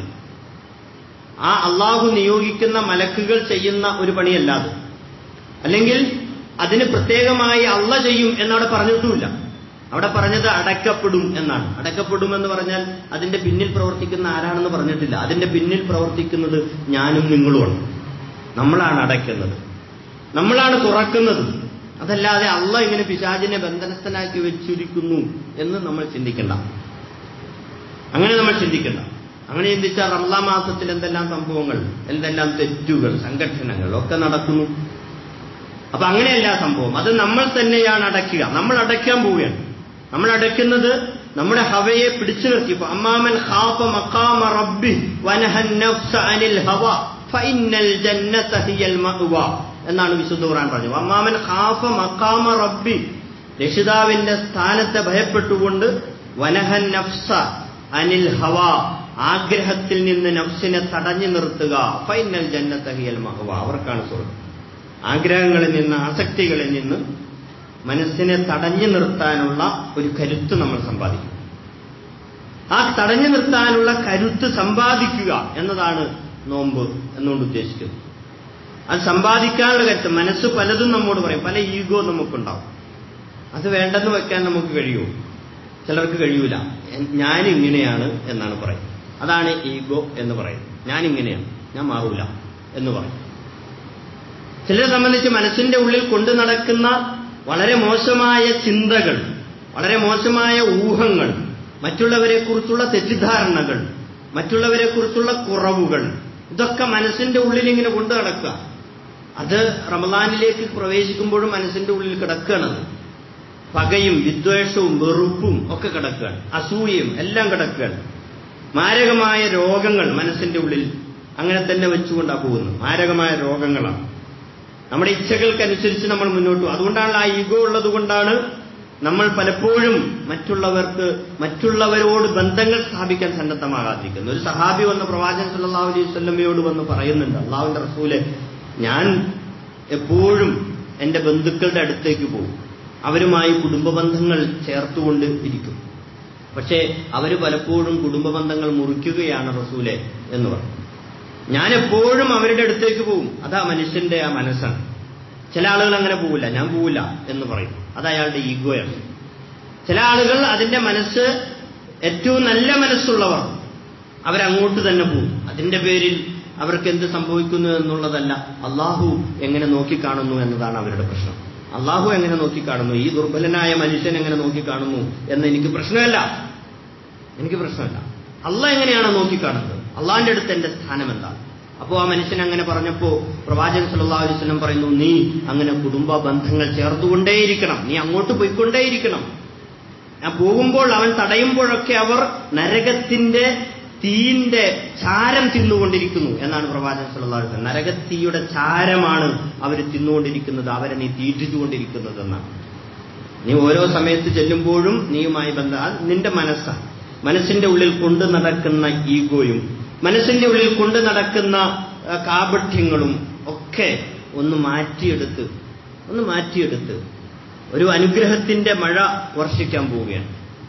ആ അള്ളാഹു നിയോഗിക്കുന്ന മലക്കുകൾ ചെയ്യുന്ന ഒരു പണിയല്ലാതെ അല്ലെങ്കിൽ അതിന് പ്രത്യേകമായി അള്ള ചെയ്യും എന്നവിടെ പറഞ്ഞിട്ടുമില്ല അവിടെ പറഞ്ഞത് അടയ്ക്കപ്പെടും എന്നാണ് അടയ്ക്കപ്പെടും എന്ന് പറഞ്ഞാൽ അതിന്റെ പിന്നിൽ പ്രവർത്തിക്കുന്ന ആരാണെന്ന് പറഞ്ഞിട്ടില്ല അതിന്റെ പിന്നിൽ പ്രവർത്തിക്കുന്നത് ഞാനും നിങ്ങളുമാണ് നമ്മളാണ് അടയ്ക്കുന്നത് നമ്മളാണ് തുറക്കുന്നത് അതല്ലാതെ അള്ള ഇങ്ങനെ പിശാചിനെ ബന്ധനസ്ഥനാക്കി വെച്ചിരിക്കുന്നു എന്ന് നമ്മൾ ചിന്തിക്കണ്ട അങ്ങനെ നമ്മൾ ചിന്തിക്കണ്ട അങ്ങനെ ചിന്തിച്ചാൽ റംലാ മാസത്തിൽ എന്തെല്ലാം സംഭവങ്ങൾ എന്തെല്ലാം തെറ്റുകൾ സംഘടനകൾ ഒക്കെ നടക്കുന്നു അപ്പൊ അങ്ങനെയല്ല സംഭവം അത് നമ്മൾ തന്നെയാണ് അടയ്ക്കുക നമ്മൾ അടയ്ക്കാൻ പോവുകയാണ് നമ്മൾ അടയ്ക്കുന്നത് നമ്മുടെ ഹവയെ പിടിച്ചു നിർത്തി ഇപ്പൊ അമ്മാമൻ ഖാഫ മഖാമ റബ്ബി വനഹൻ നഫ്സ അനിൽ ഹവ ഫൈനൽ ജന്നത ഹിയൽ മഅവ എന്നാണ് വിശുദ്ധ ഖുർആൻ പറഞ്ഞത് അമ്മാമൻ ഖാഫ മഖാമ റബ്ബി രക്ഷിതാവിന്റെ സ്ഥാനത്തെ ഭയപ്പെട്ടുകൊണ്ട് വനഹൻ നഫ്സ അനിൽ ഹവ ആഗ്രഹത്തിൽ നിന്ന് നഫ്സിനെ തടഞ്ഞു നിർത്തുക ഫൈനൽ ജന്നത ഹിയൽ മഅവ അവർക്കാണ് സ്വർഗം ആഗ്രഹങ്ങളിൽ നിന്ന് ആസക്തികളിൽ നിന്ന് മനസ്സിനെ തടഞ്ഞു നിർത്താനുള്ള ഒരു കരുത്ത് നമ്മൾ സമ്പാദിക്കും ആ തടഞ്ഞു നിർത്താനുള്ള കരുത്ത് സമ്പാദിക്കുക എന്നതാണ് നോമ്പ് എന്നുകൊണ്ട് ഉദ്ദേശിക്കുന്നത് അത് സമ്പാദിക്കാനുള്ള കരുത്ത് മനസ്സ് പലതും നമ്മോട് പറയും പല ഈഗോ നമുക്കുണ്ടാവും അത് വേണ്ടെന്ന് വെക്കാൻ നമുക്ക് കഴിയുമോ ചിലർക്ക് കഴിയൂല ഞാൻ ഇങ്ങനെയാണ് എന്നാണ് പറയുന്നത് അതാണ് ഈഗോ എന്ന് പറയുന്നത് ഞാൻ ഇങ്ങനെയാണ് ഞാൻ മാറൂല എന്ന് പറയും ചിലരെ സംബന്ധിച്ച് മനസ്സിന്റെ ഉള്ളിൽ കൊണ്ടു നടക്കുന്ന വളരെ മോശമായ ചിന്തകൾ വളരെ മോശമായ ഊഹങ്ങൾ മറ്റുള്ളവരെ കുറിച്ചുള്ള തെറ്റിദ്ധാരണകൾ മറ്റുള്ളവരെ കുറിച്ചുള്ള കുറവുകൾ ഇതൊക്കെ മനസ്സിന്റെ ഉള്ളിൽ ഇങ്ങനെ കൊണ്ടു നടക്കുക അത് റമദാനിലേക്ക് പ്രവേശിക്കുമ്പോഴും മനസ്സിന്റെ ഉള്ളിൽ കിടക്കുകയാണത് പകയും വിദ്വേഷവും വെറുപ്പും ഒക്കെ കിടക്കുകയാണ് അസൂയയും എല്ലാം കിടക്കുകയാണ് മാരകമായ രോഗങ്ങൾ മനസ്സിന്റെ ഉള്ളിൽ അങ്ങനെ തന്നെ വെച്ചുകൊണ്ടാണ് പോകുന്നത് മാരകമായ രോഗങ്ങളാണ് നമ്മുടെ ഇച്ഛകൾക്കനുസരിച്ച് നമ്മൾ മുന്നോട്ട് പോകും അതുകൊണ്ടാണ് ആ ഈഗോ ഉള്ളത് കൊണ്ടാണ് നമ്മൾ പലപ്പോഴും മറ്റുള്ളവർക്ക് മറ്റുള്ളവരോട് ബന്ധങ്ങൾ സ്ഥാപിക്കാൻ സന്നദ്ധമാകാതിരിക്കുന്നത് ഒരു സഹാബി വന്ന് പ്രവാചകൻ സല്ലല്ലാഹു അലൈഹി വസല്ലമയോട് വന്ന് പറയുന്നുണ്ട് അള്ളാഹുവിന്റെ റസൂലെ ഞാൻ എപ്പോഴും എന്റെ ബന്ധുക്കളുടെ അടുത്തേക്ക് പോകും അവരുമായി കുടുംബ ബന്ധങ്ങൾ ചേർത്തുകൊണ്ട് ഇരിക്കും പക്ഷേ അവർ പലപ്പോഴും കുടുംബ ബന്ധങ്ങൾ മുറിക്കുകയാണ് റസൂലെ എന്ന് പറഞ്ഞു ഞാൻ എപ്പോഴും അവരുടെ അടുത്തേക്ക് പോകും അതാ മനുഷ്യന്റെ ആ മനസ്സാണ് ചില ആളുകൾ അങ്ങനെ പോവില്ല ഞാൻ പോവില്ല എന്ന് പറയും അത് അയാളുടെ ഈഗോയാണ് ചില ആളുകൾ അതിന്റെ മനസ്സ് ഏറ്റവും നല്ല മനസ്സുള്ളവർ അവരങ്ങോട്ട് തന്നെ പോകും അതിന്റെ പേരിൽ അവർക്ക് എന്ത് സംഭവിക്കുന്നു എന്നുള്ളതല്ല അള്ളാഹു എങ്ങനെ നോക്കിക്കാണുന്നു എന്നതാണ് അവരുടെ പ്രശ്നം അള്ളാഹു എങ്ങനെ നോക്കിക്കാണുന്നു ഈ ദുർബലനായ മനുഷ്യൻ എങ്ങനെ നോക്കിക്കാണുന്നു എന്ന് എനിക്ക് പ്രശ്നമല്ല എനിക്ക് പ്രശ്നമല്ല അള്ളാഹ് എങ്ങനെയാണ് നോക്കിക്കാണുന്നത് അള്ളാഹിന്റെ അടുത്ത് എന്റെ സ്ഥാനം എന്താണ് അപ്പോൾ ആ മനുഷ്യൻ അങ്ങനെ പറഞ്ഞപ്പോ പ്രവാചകൻ സല്ലല്ലാഹു അലൈഹി വസല്ലം പറയുന്നു നീ അങ്ങനെ കുടുംബ ബന്ധങ്ങൾ ചേർത്തുകൊണ്ടേയിരിക്കണം നീ അങ്ങോട്ട് പോയിക്കൊണ്ടേയിരിക്കണം ഞാൻ പോകുമ്പോൾ അവൻ തടയുമ്പോഴൊക്കെ അവർ നരകത്തിന്റെ തീന്റെ ചാരം തിന്നുകൊണ്ടിരിക്കുന്നു എന്നാണ് പ്രവാചകൻ സല്ലല്ലാഹു അലൈഹി വസല്ലം നരകത്തീയുടെ ചാരമാണ് അവർ തിന്നുകൊണ്ടിരിക്കുന്നത് അവരെ നീ തീറ്റിച്ചുകൊണ്ടിരിക്കുന്നത് എന്നാണ് നീ ഓരോ സമയത്ത് ചെല്ലുമ്പോഴും നീയുമായി ബന്ധ അത് നിന്റെ മനസ്സാണ് മനസ്സിന്റെ ഉള്ളിൽ കൊണ്ടു നടക്കുന്ന ഈഗോയും മനസ്സിന്റെ ഉള്ളിൽ കൊണ്ടു നടക്കുന്ന ആ, കാപഠ്യങ്ങളും ഒക്കെ ഒന്ന് മാറ്റിയെടുത്ത് ഒന്ന് മാറ്റിയെടുത്ത് ഒരു അനുഗ്രഹത്തിന്റെ മഴ വർഷിക്കാൻ പോവുകയാണ്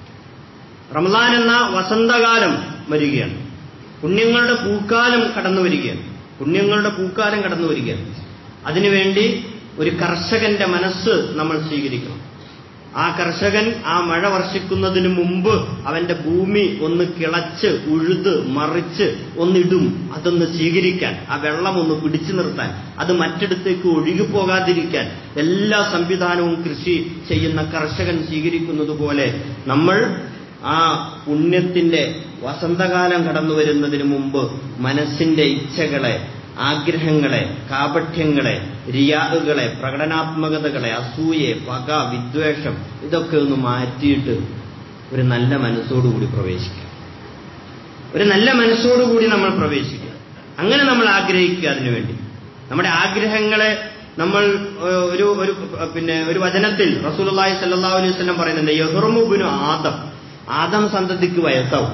റമദാൻ എന്ന വസന്തകാലം വരികയാണ് പുണ്യങ്ങളുടെ പൂക്കാലം കടന്നു വരികയാണ് പുണ്യങ്ങളുടെ പൂക്കാലം കടന്നു വരികയാണ് അതിനുവേണ്ടി ഒരു കർഷകന്റെ മനസ്സ് നമ്മൾ സ്വീകരിക്കണം ആ കർഷകൻ ആ മഴ വർഷിക്കുന്നതിന് മുമ്പ് അവന്റെ ഭൂമി ഒന്ന് കിളച്ച് ഉഴുത് മറിച്ച് ഒന്നിടും അതൊന്ന് സ്വീകരിക്കാൻ ആ വെള്ളം ഒന്ന് പിടിച്ചു നിർത്താൻ അത് മറ്റിടത്തേക്ക് ഒഴുകിപ്പോകാതിരിക്കാൻ എല്ലാ സംവിധാനവും കൃഷി ചെയ്യുന്ന കർഷകൻ സ്വീകരിക്കുന്നത് പോലെ നമ്മൾ ആ പുണ്യത്തിന്റെ വസന്തകാലം കടന്നു വരുന്നതിന് മുമ്പ് മനസ്സിന്റെ ഇച്ഛകളെ ആഗ്രഹങ്ങളെ കാപഠ്യങ്ങളെ റിയാഹുകളെ പ്രകടനാത്മകതകളെ അസൂയെ പക വിദ്വേഷം ഇതൊക്കെ ഒന്ന് മാറ്റിയിട്ട് ഒരു നല്ല മനസ്സോടുകൂടി പ്രവേശിക്കുക ഒരു നല്ല മനസ്സോടുകൂടി നമ്മൾ പ്രവേശിക്കുക അങ്ങനെ നമ്മൾ ആഗ്രഹിക്കുക അതിനുവേണ്ടി നമ്മുടെ ആഗ്രഹങ്ങളെ നമ്മൾ ഏഹ്, ഒരു ഒരു പിന്നെ ഒരു വചനത്തിൽ റസൂലുള്ളാഹി സല്ലല്ലാഹു അലൈഹി വസല്ലം പറയുന്നുണ്ട് യഹ്റുമുബിനു ആദം ആദം സന്തതിക്ക് വയസ്സാവും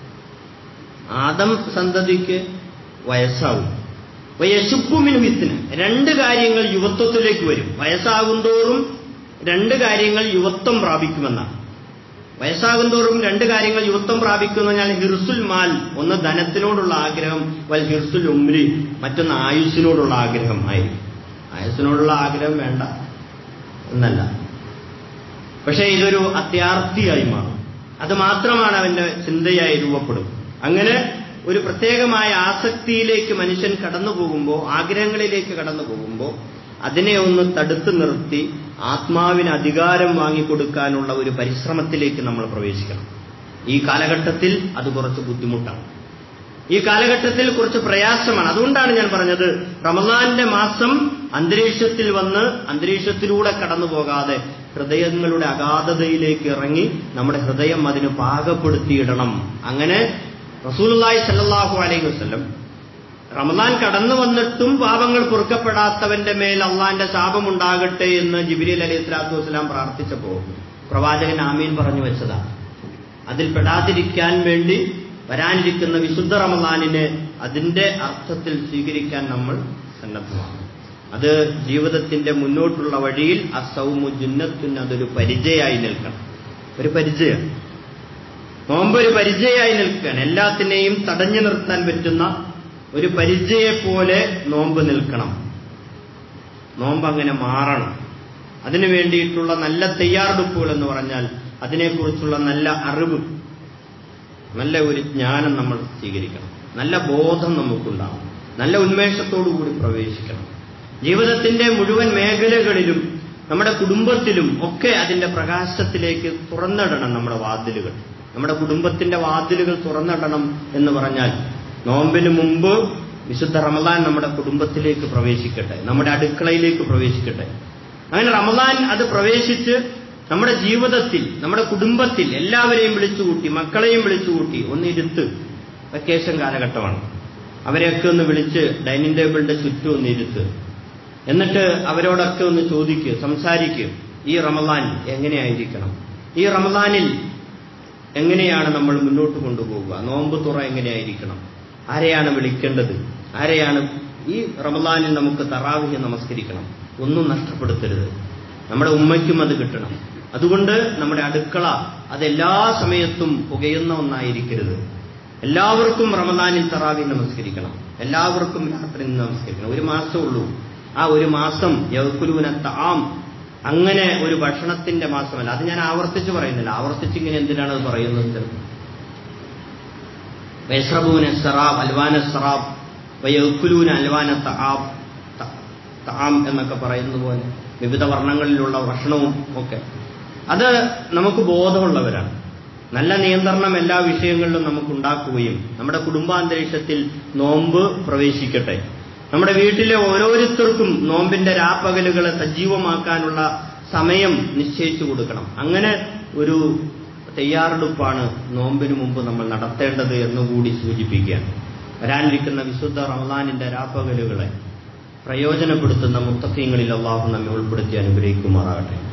ആദം സന്തതിക്ക് വയസ്സാവും യശുപ്പുമിന് വിത്തിന് രണ്ട് കാര്യങ്ങൾ യുവത്വത്തിലേക്ക് വരും വയസ്സാകുന്തോറും രണ്ട് കാര്യങ്ങൾ യുവത്വം പ്രാപിക്കുമെന്നാണ് വയസ്സാകുന്തോറും രണ്ട് കാര്യങ്ങൾ യുവത്വം പ്രാപിക്കുമെന്ന് പറഞ്ഞാൽ ഹിർസുൽ മാൽ ഒന്ന് ധനത്തിനോടുള്ള ആഗ്രഹം വൽ ഹിർസുൽ ഉമ്രി മറ്റൊന്ന് ആയുസ്സിനോടുള്ള ആഗ്രഹം ആയിരിക്കും ആയുസ്സിനോടുള്ള ആഗ്രഹം വേണ്ട എന്നല്ല പക്ഷേ ഇതൊരു അത്യാർത്ഥിയായി മാറും അത് മാത്രമാണ് അവന്റെ ചിന്തയായി രൂപപ്പെടും അങ്ങനെ ഒരു പ്രത്യേകമായ ആസക്തിയിലേക്ക് മനുഷ്യൻ കടന്നു പോകുമ്പോൾ ആഗ്രഹങ്ങളിലേക്ക് കടന്നു പോകുമ്പോൾ അതിനെ ഒന്ന് തടുത്തു നിർത്തി ആത്മാവിന് അധികാരം വാങ്ങിക്കൊടുക്കാനുള്ള ഒരു പരിശ്രമത്തിലേക്ക് നമ്മൾ പ്രവേശിക്കണം ഈ കാലഘട്ടത്തിൽ അത് കുറച്ച് ബുദ്ധിമുട്ടാണ് ഈ കാലഘട്ടത്തിൽ കുറച്ച് പ്രയാസമാണ് അതുകൊണ്ടാണ് ഞാൻ പറഞ്ഞത് റമദാന്റെ മാസം അന്തരീക്ഷത്തിൽ വന്ന് അന്തരീക്ഷത്തിലൂടെ കടന്നു പോകാതെ ഹൃദയങ്ങളുടെ അഗാധതയിലേക്ക് ഇറങ്ങി നമ്മുടെ ഹൃദയം അതിന് പാകപ്പെടുത്തിയിടണം അങ്ങനെ റസൂലുള്ളാഹി സല്ലല്ലാഹു അലൈഹി വസല്ലം റമദാൻ കടന്നു വന്നിട്ടും പാപങ്ങൾ പൊറുക്കപ്പെടാത്തവന്റെ മേൽ അള്ളാന്റെ ശാപമുണ്ടാകട്ടെ എന്ന് ജിബിരിൽ അലൈഹി സ്വലാത്തു വസ്സലാം പ്രാർത്ഥിച്ചപ്പോ പ്രവാചകൻ ആമീൻ പറഞ്ഞു വെച്ചതാണ് അതിൽ പെടാതിരിക്കാൻ വേണ്ടി വരാനിരിക്കുന്ന വിശുദ്ധ റമദാനിനെ അതിന്റെ അർത്ഥത്തിൽ സ്വീകരിക്കാൻ നമ്മൾ സന്നദ്ധമാണ് അത് ജീവിതത്തിന്റെ മുന്നോട്ടുള്ള വഴിയിൽ അസൗമു ജുന്നത്തിന് അതൊരു പരിചയമായി നിൽക്കണം ഒരു പരിചയം നോമ്പ് ഒരു പരിചയമായി നിൽക്കുകയാണ് എല്ലാത്തിനെയും തടഞ്ഞു നിർത്താൻ പറ്റുന്ന ഒരു പരിചയെ നോമ്പ് നിൽക്കണം നോമ്പ് അങ്ങനെ മാറണം അതിനു വേണ്ടിയിട്ടുള്ള നല്ല തയ്യാറെടുപ്പുകൾ എന്ന് പറഞ്ഞാൽ അതിനെക്കുറിച്ചുള്ള നല്ല അറിവ് നല്ല ഒരു ജ്ഞാനം നമ്മൾ സ്വീകരിക്കണം നല്ല ബോധം നമുക്കുണ്ടാവും നല്ല ഉന്മേഷത്തോടു കൂടി പ്രവേശിക്കണം ജീവിതത്തിന്റെ മുഴുവൻ മേഖലകളിലും നമ്മുടെ കുടുംബത്തിലും ഒക്കെ അതിന്റെ പ്രകാശത്തിലേക്ക് തുറന്നിടണം നമ്മുടെ വാതിലുകൾ നമ്മുടെ കുടുംബത്തിന്റെ വാതിലുകൾ തുറന്നിടണം എന്ന് പറഞ്ഞാൽ നോമ്പിന് മുമ്പ് വിശുദ്ധ റമദാൻ നമ്മുടെ കുടുംബത്തിലേക്ക് പ്രവേശിക്കട്ടെ നമ്മുടെ അടുക്കളയിലേക്ക് പ്രവേശിക്കട്ടെ അങ്ങനെ റമദാൻ അത് പ്രവേശിച്ച് നമ്മുടെ ജീവിതത്തിൽ നമ്മുടെ കുടുംബത്തിൽ എല്ലാവരെയും വിളിച്ചുകൂട്ടി മക്കളെയും വിളിച്ചുകൂട്ടി ഒന്നിരുത്ത് വെക്കേഷൻ കാലഘട്ടമാണ് അവരെയൊക്കെ ഒന്ന് വിളിച്ച് ഡൈനിങ് ടേബിളിന്റെ ചുറ്റും ഒന്ന് ഇരുത്ത് എന്നിട്ട് അവരോടൊക്കെ ഒന്ന് ചോദിക്കുക സംസാരിക്കുക ഈ റമദാൻ എങ്ങനെയായിരിക്കണം ഈ റമദാനിൽ എങ്ങനെയാണ് നമ്മൾ മുന്നോട്ട് കൊണ്ടുപോകുക നോമ്പ് തുറ എങ്ങനെയായിരിക്കണം ആരെയാണ് വിളിക്കേണ്ടത് ആരെയാണ് ഈ റമദാനിൽ നമുക്ക് തറാവിഹ് നമസ്കരിക്കണം ഒന്നും നഷ്ടപ്പെടുത്തരുത് നമ്മുടെ ഉമ്മയ്ക്കും അത് കിട്ടണം അതുകൊണ്ട് നമ്മുടെ അടുക്കള അതെല്ലാ സമയത്തും പുകയുന്ന ഒന്നായിരിക്കരുത് എല്ലാവർക്കും റമദാനിൽ തറാവി നമസ്കരിക്കണം എല്ലാവർക്കും രാത്രി നമസ്കരിക്കണം ഒരു മാസമേ ഉള്ളൂ ആ ഒരു മാസം യവക്കുലുവിന താം അങ്ങനെ ഒരു ഭക്ഷണത്തിന്റെ മാസമല്ല അത് ഞാൻ ആവർത്തിച്ച് പറയുന്നില്ല ആവർത്തിച്ച് ഇങ്ങനെ എന്തിനാണ് അത് പറയുന്നത് വൈശ്രബൂന സറാബ് അൽവാന സറാബ് വയക്കുലൂന അൽവാന തആബ് താം എന്നൊക്കെ പറയുന്നത് പോലെ വിവിധ വർണ്ണങ്ങളിലുള്ള ഭക്ഷണവും ഒക്കെ അത് നമുക്ക് ബോധമുള്ളവരാണ് നല്ല നിയന്ത്രണം എല്ലാ വിഷയങ്ങളിലും നമുക്ക് ഉണ്ടാക്കുകയും നമ്മുടെ കുടുംബാന്തരീക്ഷത്തിൽ നോമ്പ് പ്രവേശിക്കട്ടെ നമ്മുടെ വീട്ടിലെ ഓരോരുത്തർക്കും നോമ്പിന്റെ രാപ്പകലുകളെ സജീവമാക്കാനുള്ള സമയം നിശ്ചയിച്ചു കൊടുക്കണം അങ്ങനെ ഒരു തയ്യാറെടുപ്പാണ് നോമ്പിന് മുമ്പ് നമ്മൾ നടത്തേണ്ടത് എന്നുകൂടി സൂചിപ്പിക്കുകയാണ് വരാനിരിക്കുന്ന വിശുദ്ധ റമദാനിന്റെ രാപ്പകലുകളെ പ്രയോജനപ്പെടുത്തുന്ന മുത്തക്കീങ്ങളിൽ അള്ളാഹു നമ്മെ ഉൾപ്പെടുത്തി അനുഗ്രഹിക്കുമാറാകട്ടെ